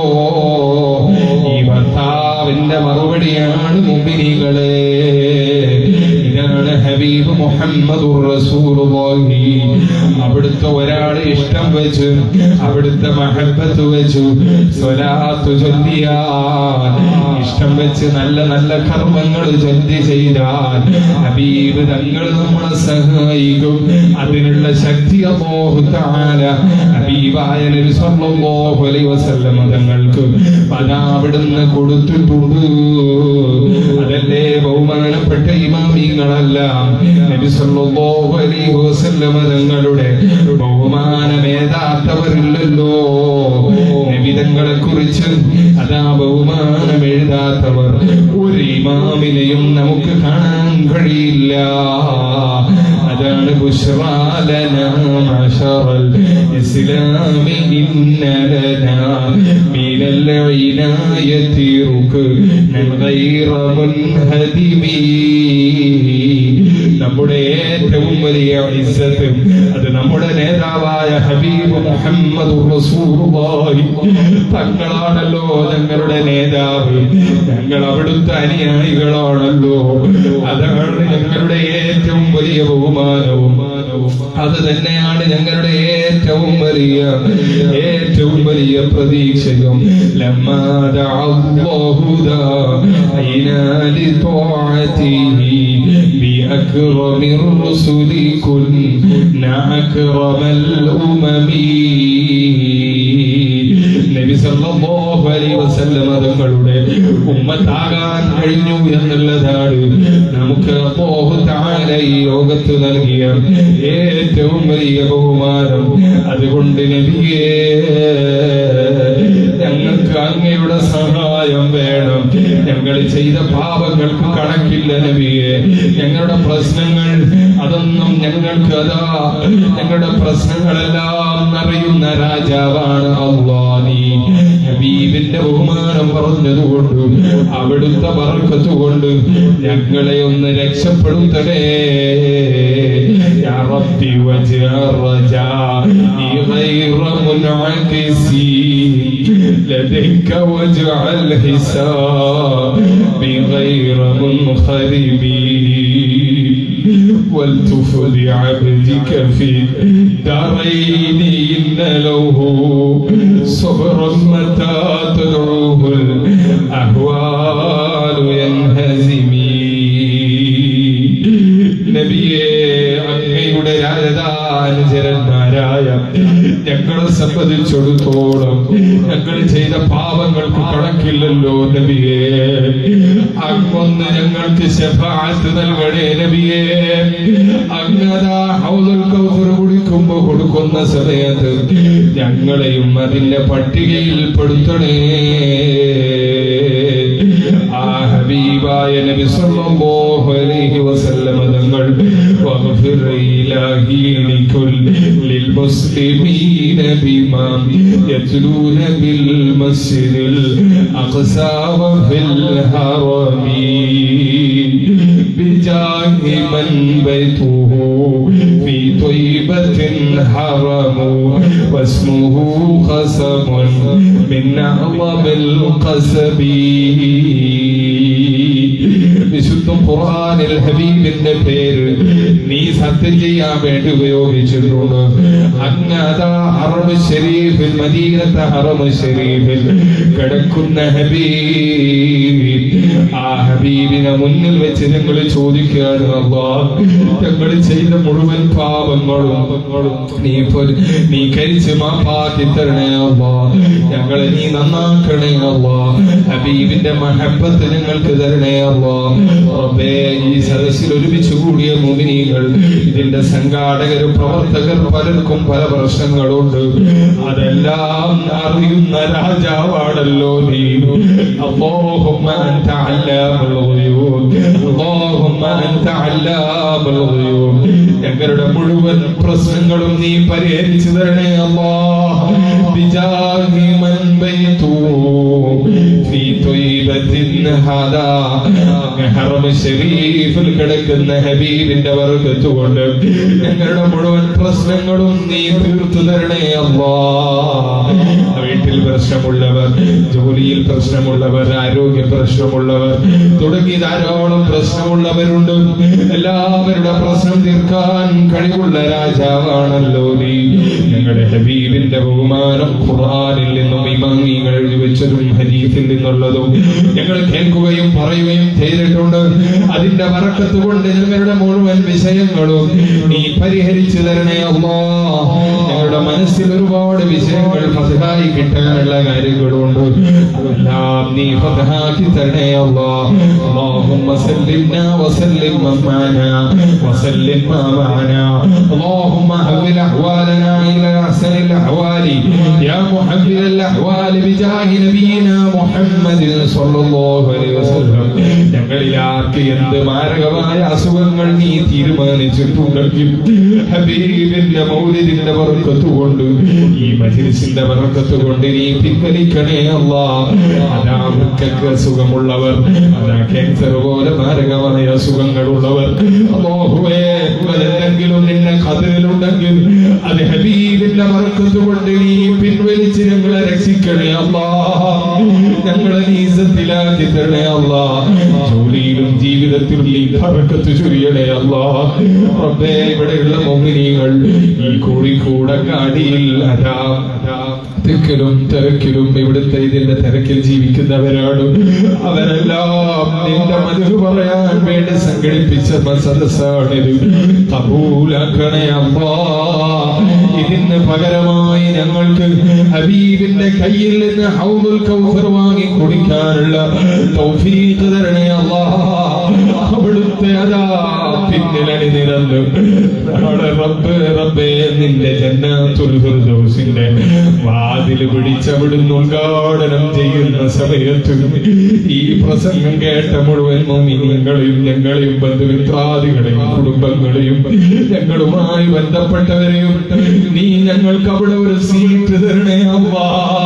ഈ ഭർത്താവിന്റെ മറുപടിയാണ് മുമ്പിനികളെ ഇതാണ് ഹബീബ് മുഹമ്മദ് റസൂലുള്ളാഹി അവിടുത്തെ ഒരാളെ ഇഷ്ടം വെച്ച് അവിടുത്തെ മഹബത്ത് വെച്ചു സ്വലാത്ത് ചൊല്ലിയാൽ ഇഷ്ടം വെച്ച് നല്ല നല്ല കർമ്മങ്ങൾ ചൊല്ലി ചെയ്താൽ ഹബീബ് തങ്ങൾ നമ്മളെ സഹായിക്കും അതിനുള്ള ശക്തി അല്ലാഹു തആല ഹബീബായ നബി സല്ലല്ലാഹു അലൈഹി വസല്ലം തങ്ങൾക്ക് അതാ അവിടുന്ന് കൊടുത്തിട്ടുണ്ട് അതല്ലേ ബഹുമാനപ്പെട്ട ഇമാമിങ്ങളെല്ലാം നബി സല്ലല്ലാഹു അലൈഹി വസല്ലം തങ്ങളുടെ ബഹുമാനമേതാത്തവരില്ലല്ലോ നബിതങ്ങളെ കുറിച്ച് അതാ ബഹുമാനം എഴുതാത്തവർ ഒരു ഇമാമിനെയും നമുക്ക് കാണാൻ കഴിയില്ല അതാണ് ബുഷ്റാലന മശറൽ ഇസ്ലാമി ഇന്നലന മിനൽ ഇനായത്തി റുക്നൻ ഗൈറ മുൻഹദിമി നമ്മുടെ ഏറ്റവും വലിയ ഇസ്സത്ത് അത് നമ്മുടെ നേതാവായ ഹബീബ് മുഹമ്മദ് റസൂലുള്ളാഹി തങ്ങളാണല്ലോ ഞങ്ങളുടെ നേതാവ് ഞങ്ങൾ അവിടുത്തെ അനുയായികളാണല്ലോ അതാണ് ഞങ്ങളുടെ ഏറ്റവും വലിയ ബഹുമാനവും അത് തന്നെയാണ് ഞങ്ങളുടെ ഏറ്റവും വലിയ ഏറ്റവും വലിയ പ്രതീക്ഷയും ലമ്മാ ദഅല്ലാഹു ദാഇനാ ലിത്വാഅതിഹി بأكرم الرسل كنا أكرم الأمم നബി സല്ലല്ലാഹു അലൈഹി വസല്ലം തങ്ങളുടെ ഉമ്മത്താകാൻ കഴിഞ്ഞു എന്നുള്ളതാണ് നമുക്ക് അല്ലാഹു തആല ഈ ലോകത്ത് നൽകിയ ഏറ്റവും വലിയ ബഹുമാനം അതുകൊണ്ട് നബിയേ ഞങ്ങൾക്ക് അങ്ങയുടെ സഹായം വേണം ഞങ്ങൾ ചെയ്ത പാപങ്ങൾക്ക് കണക്കില്ല നബിയെ ഞങ്ങളുടെ പ്രശ്നങ്ങൾ അതൊന്നും ഞങ്ങൾക്ക് അതാ ഞങ്ങളുടെ പ്രശ്നങ്ങളെല്ലാം അറിയുന്ന രാജാവാണ് അള്ളാനി ഹബീബിന്റെ ബഹുമാനം പറഞ്ഞതുകൊണ്ട് അവിടുത്തെ ബർക്കത്തുകൊണ്ട് ഞങ്ങളെ ഒന്ന് രക്ഷപ്പെടുത്തണേ يا ربي وجه الرجاء غير منعكس لديك واجعل حساب غير منخرب والتف بعبدك في دارين إن له صبرا متى تدعوه الأهوال ينهزمي നബിയെ അങ്ങയുടെ രാജധാനുചരന്മാരായ ഞങ്ങളെ സംബന്ധിച്ചിടത്തോളം ഞങ്ങൾ ചെയ്ത പാപങ്ങൾക്ക് കണക്കില്ലല്ലോ നബിയെ അങ്ങൊന്ന് ഞങ്ങൾക്ക് ശഫാത്ത് നൽകണേ നബിയെ അങ്ങതാ ഹൗദുൽ കൗസർ കുടിക്കുമ്പോ കൊടുക്കുന്ന സമയത്ത് ഞങ്ങളെയും അതിന്റെ പട്ടികയിൽ പെടുത്തണേ ആ ഹബീബായ നബി സല്ലല്ലാഹു അലൈഹി വസല്ലം തങ്ങൾ വഗ്ഫിർ ഇലാഹി ലികുല്ലിൽ മുസ്ലിമീന ബിമാ യത്ലൂന ബിൽ മസ്ജിദിൽ അഖ്സാ വഫിൽ ഹറമി بجاه من بيته في طيبة حرم واسمه قسم من أعظم القسم വിശുദ്ധ ഖുർആനിൽ ഹബീബിന്റെ പേര് നീ സത്യം ചെയ്യാൻ വേണ്ടി ഉപയോഗിച്ചിട്ടുണ്ട് അങ്ങ് അതാ ഹറമ് ഷരീഫിൽ മദീനത്തെ ഹറമ് ഷരീഫിൽ കിടക്കുന്ന ഹബീബ് ആ ഹബീബിനെ മുന്നിൽ വെച്ച് ഞങ്ങൾ ചോദിക്കുകയാണ് അള്ളാ ഞങ്ങൾ ചെയ്ത മുഴുവൻ പാപങ്ങളും നീ പൊ- നീ കരിച്ച് മാപ്പാക്കി തരണേ അള്ളാ ഞങ്ങളെ നീ നന്നാക്കണേ അള്ളാ ഹബീബിന്റെ മഹബത്ത് ഞങ്ങൾക്ക് തരണേ അള്ളാ റബ്ബേ ഈ സദസ്സിൽ ഒരുമിച്ച് കൂടിയ മുമിനികൾ ഇതിന്റെ സംഘാടകർ പ്രവർത്തകർ പലർക്കും പല പ്രശ്നങ്ങളുണ്ട് അതെല്ലാം അറിയുന്ന രാജാവാണല്ലോ നീ اللهم أنت علام الغيوب اللهم أنت علام الغيوب ഞങ്ങളുടെ മുഴുവൻ പ്രശ്നങ്ങളും നീ പരിഹരിച്ചു തരണേ അല്ലാ بجاه من بيته في طيبة ലൈലത്തിൻ ഹാദാ അങ്ങ് ഹറം ശരീഫിൽ കിടക്കുന്ന ഹബീബിന്റെ വർഗത്തുകൊണ്ട് ഞങ്ങളുടെ മുഴുവൻ പ്രശ്നങ്ങളും നീ തീർത്തു തരണേ അല്ലാ വീട്ടിൽ പ്രശ്നമുള്ളവർ ജോലിയിൽ പ്രശ്നമുള്ളവർ ആരോഗ്യ പ്രശ്നമുള്ളവർ തുടങ്ങി ധാരാളം പ്രശ്നമുള്ളവരുണ്ട് എല്ലാവരുടെ പ്രശ്നം തീർക്കാൻ കഴിവുള്ള രാജാവാണല്ലോ നീ ഞങ്ങളുടെ ഹബീബിന്റെ ബഹുമാനം ഖുർആനിൽ നിന്നും ഇമാമികൾ എഴുതി വെച്ചതും ഹദീഫിൽ നിന്നുള്ളതും ഞങ്ങൾ കേൾക്കുകയും പറയുകയും ചെയ്തിട്ടുണ്ട് അതിന്റെ വറക്കത്ത് കൊണ്ട് ഞങ്ങളുടെ മുഴുവൻ വിഷയങ്ങളും നീ പരിഹരിച്ചു തരണേ അല്ലാ ഞങ്ങളുടെ മനസ്സിൽ ഒരുപാട് വിഷയങ്ങൾ ഫതഹായി കിട്ടാനുള്ള കാര്യങ്ങളുണ്ട് അതെല്ലാം നീ ഫതഹാക്കി തരണേ അല്ലാ اللهم سلمنا وسلم من معنا وسلم ما معنا اللهم حول احوالنا الى احسن الاحوال يا محول الاحوال بجاه نبينا محمد صلى الله عليه وسلم ഞങ്ങളിൽ ആർക്ക് എന്ത് മാരകമായ അസുഖങ്ങൾ നീ തീരുമാനിച്ചിട്ടുണ്ടെങ്കിൽ ഹബീബിന്റെ മൗലിദിന്റെ വർക്കത്ത് കൊണ്ട് ഈ മജിലിസിന്റെ വർക്കത്ത് കൊണ്ട് നീ പിൻവലിക്കണേ അല്ലാ അതാ വൃക്കക്ക് അസുഖമുള്ളവർ അതാ ക്യാൻസർ പോലെ മാരകമായ അസുഖങ്ങളുള്ളവർ അല്ലാഹുവേ എന്തെങ്കിലും നിന്നെ കതിരിലുണ്ടെങ്കിൽ അത് ഹബീബിന്റെ വർക്കത്ത് കൊണ്ട് നീ പിൻവലിച്ച് ഞങ്ങളെ രക്ഷിക്കണേ അല്ലാ ഞങ്ങളെ നീസത്തിലാക്കി തരണേ അല്ലാ ജോലിയിലും ജീവിതത്തിലും നീ ബർക്കത്ത് ചൊരിയണേ അല്ലാ റബ്ബേ ഇവിടെയുള്ള മോഹിനികൾ ഈ കോഴിക്കോട് കാടിയിൽ അതാ അതാ തിക്കിലും തിരക്കിലും ഇവിടുത്തെ ഇതിന്റെ തിരക്കിൽ ജീവിക്കുന്നവരാണ് അവരെല്ലാം നിന്റെ മധു പറയാൻ വേണ്ടി സംഘടിപ്പിച്ച സദസ്സാണിത് കബൂലാക്കണേ അമ്മാ ഇതിന് പകരമായി ഞങ്ങൾക്ക് ഹബീബിന്റെ കയ്യിൽ നിന്ന് ഹൗദുൽ കൗസർ വാങ്ങി കുടിക്കാനുള്ള തൗഫീഖ് തരണേ അല്ലാ അവിടുത്തെ അതാ പിന്നിലണി നിരന്ന് നാളെ റബ്ബ് റബ്ബേ നിന്റെ ജന്നാത്തുൽ ഫിർദൗസിന്റെ വാതിൽ പിടിച്ചവിടുന്ന് ഉദ്ഘാടനം ചെയ്യുന്ന സമയത്ത് ഈ പ്രസംഗം കേട്ട മുഴുവൻ മോമിനിയങ്ങളെയും ഞങ്ങളെയും ബന്ധുമിത്രാദികളെയും കുടുംബങ്ങളെയും ഞങ്ങളുമായി ബന്ധപ്പെട്ടവരെയും നീ ഞങ്ങൾക്ക് അവിടെ ഒരു സീറ്റ് തരണേ അല്ലാ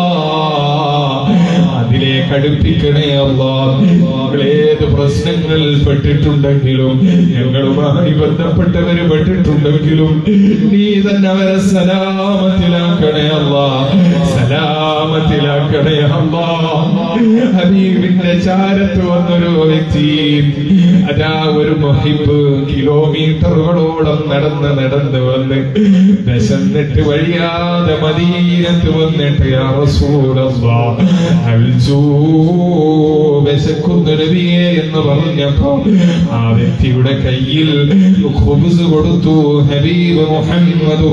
അതിലേക്ക് അടുപ്പിക്കണേ അല്ലാ ഏത് പ്രശ്നങ്ങളിൽ പെട്ടിട്ടുണ്ടെങ്കിലും ഞങ്ങളുമായി ബന്ധപ്പെട്ടവര് പെട്ടിട്ടുണ്ടെങ്കിലും നീ തന്നെ അവരെ സലാമത്തിലാക്കണേ അല്ലാ സലാമത്തിലാക്കണേ അല്ലാ ഹബീബിന്റെ ചാരത്ത് വന്നൊരു വ്യക്തി അതാ ഒരു മഹിബ് കിലോമീറ്ററുകളോളം നടന്ന് നടന്ന് വന്ന് വിശന്നിട്ട് വഴിയാതെ മദീനത്ത് വന്നിട്ട് യാ റസൂലല്ലാ അൽജൂ വിശക്കുന്നു നബിയെ എന്ന് പറഞ്ഞപ്പോ ആ വ്യക്തിയുടെ കയ്യിൽ ഖുബ്സ് കൊടുത്തു ഹബീബ് മുഹമ്മദ്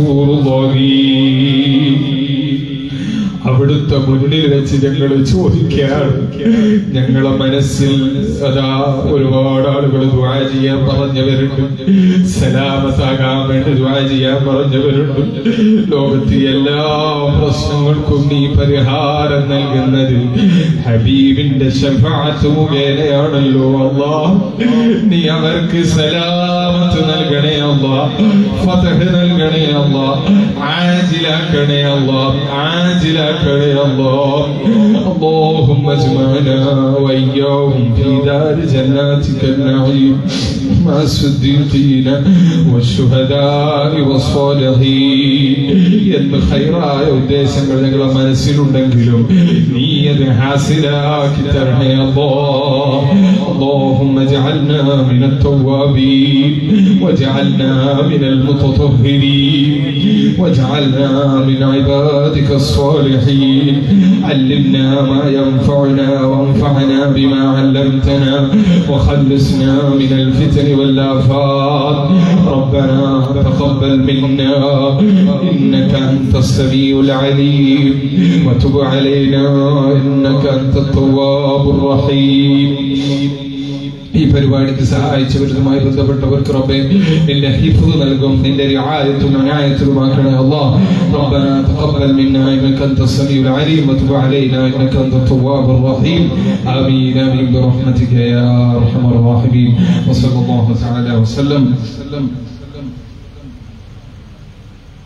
അവിടുത്തെ മുന്നിൽ വെച്ച് ഞങ്ങൾ ചോദിക്കാൻ ഞങ്ങളെ മനസ്സിൽ അതാ ഒരുപാട് ആളുകൾ ദ്വാ ചെയ്യാൻ പറഞ്ഞവരുണ്ട് സലാമത്താകാൻ വേണ്ടി ദ്വാ ചെയ്യാൻ പറഞ്ഞവരുണ്ട് ലോകത്തെ എല്ലാ പ്രശ്നങ്ങൾക്കും നീ പരിഹാരം നൽകുന്നത് ഹബീബിന്റെ ശഫാത്ത് മുഖേനയാണല്ലോ അല്ലാ നീ അവർക്ക് സലാമത്ത് നൽകണേ അല്ലാ ഫതഹ് നൽകണേ അല്ലാ ആജിലാക്കണേ അല്ലാ ആജിലാക്കണേ അല്ലാ اللهم اجمعنا وإياهم في دار جناتك النعيم مع الصديقين والشهداء والصالحين എന്ന് ഖൈറായ ഉദ്ദേശങ്ങൾ ഞങ്ങളുടെ മനസ്സിലുണ്ടെങ്കിലും നീ അത് ഹാസിലാക്കി തരണേ അല്ലാ اللهم اجعلنا من التوابين واجعلنا من المتطهرين واجعلنا من عبادك الصالحين علمنا ما ينفعنا وانفعنا بما علمتنا وخلصنا من الفتن والآفات ربنا تقبل منا إنك أنت السميع العليم وتب علينا إنك أنت التواب الرحيم ഈ പരിപാടിക്ക് സഹായിച്ചവരുമായി ബന്ധപ്പെട്ടവർക്ക് റബ്ബെ നിന്റെ ഹിഫ്ദ് നൽകും നിന്റെ റിആയത്തും അനായത്തുമാക്കണേ അല്ലാഹ് ربنا تقبل منا انك انت السميع العليم وتب علينا انك انت التواب الرحيم امين امين برحمتك يا ارحم الراحمين وصلى الله تعالى وسلم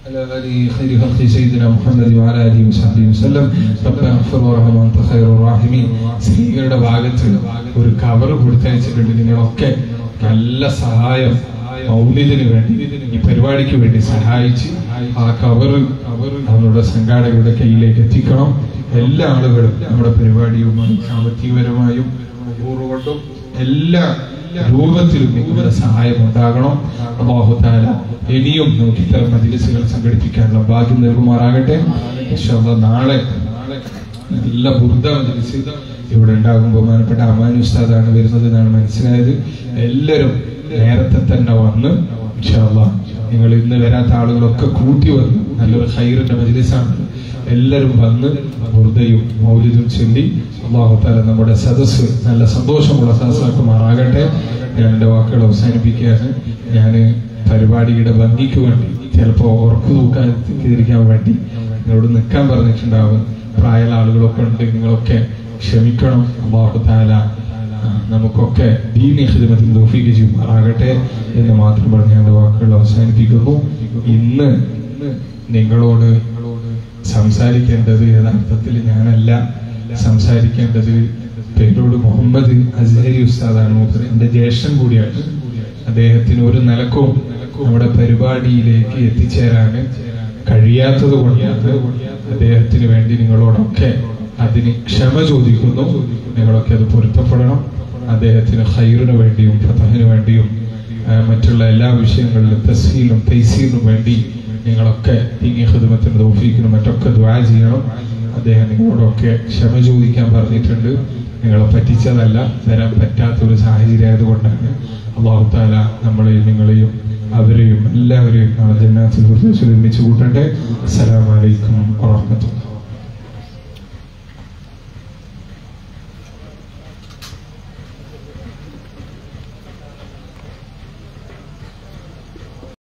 على آله خير خلق سيدنا محمد وعلى آله وصحبه وسلم ربنا اغفر وارحم وأنت خير الراحمين സ്ത്രീകളുടെ ഭാഗത്ത് ഒരു കവർ കൊടുത്തയച്ചിട്ടുണ്ട് നിങ്ങളൊക്കെ നല്ല സഹായം മൗലിദിന് വേണ്ടി ഈ പരിപാടിക്ക് വേണ്ടി സഹായിച്ച് ആ കവർ നമ്മുടെ സംഘാടകരുടെ കയ്യിലേക്ക് എത്തിക്കണം എല്ലാ ആളുകളും നമ്മുടെ പരിപാടിയുമായി സാമ്പത്തികപരമായും പൂർവ്വകൊണ്ടും എല്ലാ രൂപത്തിലും നിങ്ങളുടെ സഹായം ഉണ്ടാകണം അള്ളാഹു താല ഇനിയും നമുക്ക് ഇത്തരം മജിലിസുകൾ സംഘടിപ്പിക്കാനുള്ള ഭാഗ്യം നൽകുമാറാകട്ടെ ഇൻഷാ അല്ലാഹ് നാളെ നല്ല ബുദ്ധ മജിലിസ് ഇവിടെ ഉണ്ടാകും ബഹുമാനപ്പെട്ട അമാനു ഉസ്താദാണ് വരുന്നത് എന്നാണ് മനസ്സിലായത് എല്ലാവരും നേരത്തെ തന്നെ വന്ന് ഇൻഷാ അല്ലാഹ് നിങ്ങൾ ഇന്ന് വരാത്ത ആളുകളൊക്കെ കൂട്ടി വന്ന് നല്ലൊരു ഹൈറിന്റെ മജിലിസാണ് എല്ലാവരും വന്ന് ബുർദയും മൗലിദും ചൊല്ലി അള്ളാഹു താല നമ്മുടെ സദസ്സ് നല്ല സന്തോഷമുള്ള സദസ്സാക്കുമാറാകട്ടെ ഞാൻ എൻ്റെ വാക്കുകൾ അവസാനിപ്പിക്കുകയാണ് ഞാൻ പരിപാടിയുടെ ഭംഗിക്ക് വേണ്ടി ചിലപ്പോൾ ഉറക്കു തൂക്കാൻ തീരിക്കാൻ വേണ്ടി നിങ്ങളോട് നിൽക്കാൻ പറഞ്ഞിട്ടുണ്ടാവും പ്രായമുള്ള ആളുകളൊക്കെ ഉണ്ട് നിങ്ങളൊക്കെ ക്ഷമിക്കണം അള്ളാഹു താല ആ, നമുക്കൊക്കെ ദീനി ഹിദ്മത്തിൽ തോഫീക്ക് ചെയ്യുമാറാകട്ടെ എന്ന് മാത്രം പറഞ്ഞ് എൻ്റെ വാക്കുകൾ അവസാനിപ്പിക്കുന്നു ഇന്ന് നിങ്ങളോട് സംസാരിക്കേണ്ടത് യഥാർത്ഥത്തിൽ ഞാനല്ല സംസാരിക്കേണ്ടത് പേരോട് മുഹമ്മദ് അസ്ഹരി ഉസ്താദാണ് മൂപ്പര് എന്റെ ജ്യേഷ്ഠൻ കൂടിയാണ് അദ്ദേഹത്തിന് ഒരു നിലക്കും നമ്മുടെ പരിപാടിയിലേക്ക് എത്തിച്ചേരാൻ കഴിയാത്തത് കൊണ്ടാണ് അദ്ദേഹത്തിന് വേണ്ടി നിങ്ങളോടൊക്കെ അതിന് ക്ഷമ ചോദിക്കുന്നു നിങ്ങളൊക്കെ അത് പൊരുത്തപ്പെടണം അദ്ദേഹത്തിന് ഹൈറിന് വേണ്ടിയും ഫതഹിന് വേണ്ടിയും ആ, മറ്റുള്ള എല്ലാ വിഷയങ്ങളിലും തസ്ഹീലും തൈസീലിനും വേണ്ടി നിങ്ങളൊക്കെ ദീനി ഹിദ്മത്തിന് തൗഫീഖിനും മറ്റൊക്കെ ദ്വാ ചെയ്യണം അദ്ദേഹം നിങ്ങളോടൊക്കെ ക്ഷമ ചോദിക്കാൻ പറഞ്ഞിട്ടുണ്ട് നിങ്ങളെ പറ്റിച്ചതല്ല തരാൻ പറ്റാത്ത ഒരു സാഹചര്യം ആയതുകൊണ്ടാണ് അള്ളാഹു താല നമ്മളെയും നിങ്ങളെയും അവരെയും എല്ലാവരെയും നാളെ ജന്നാത്തിൽ ഒരുമിച്ച് കൂട്ടട്ടെ അസ്സലാമലൈക്കും വറഹ്മത്തുള്ളാഹി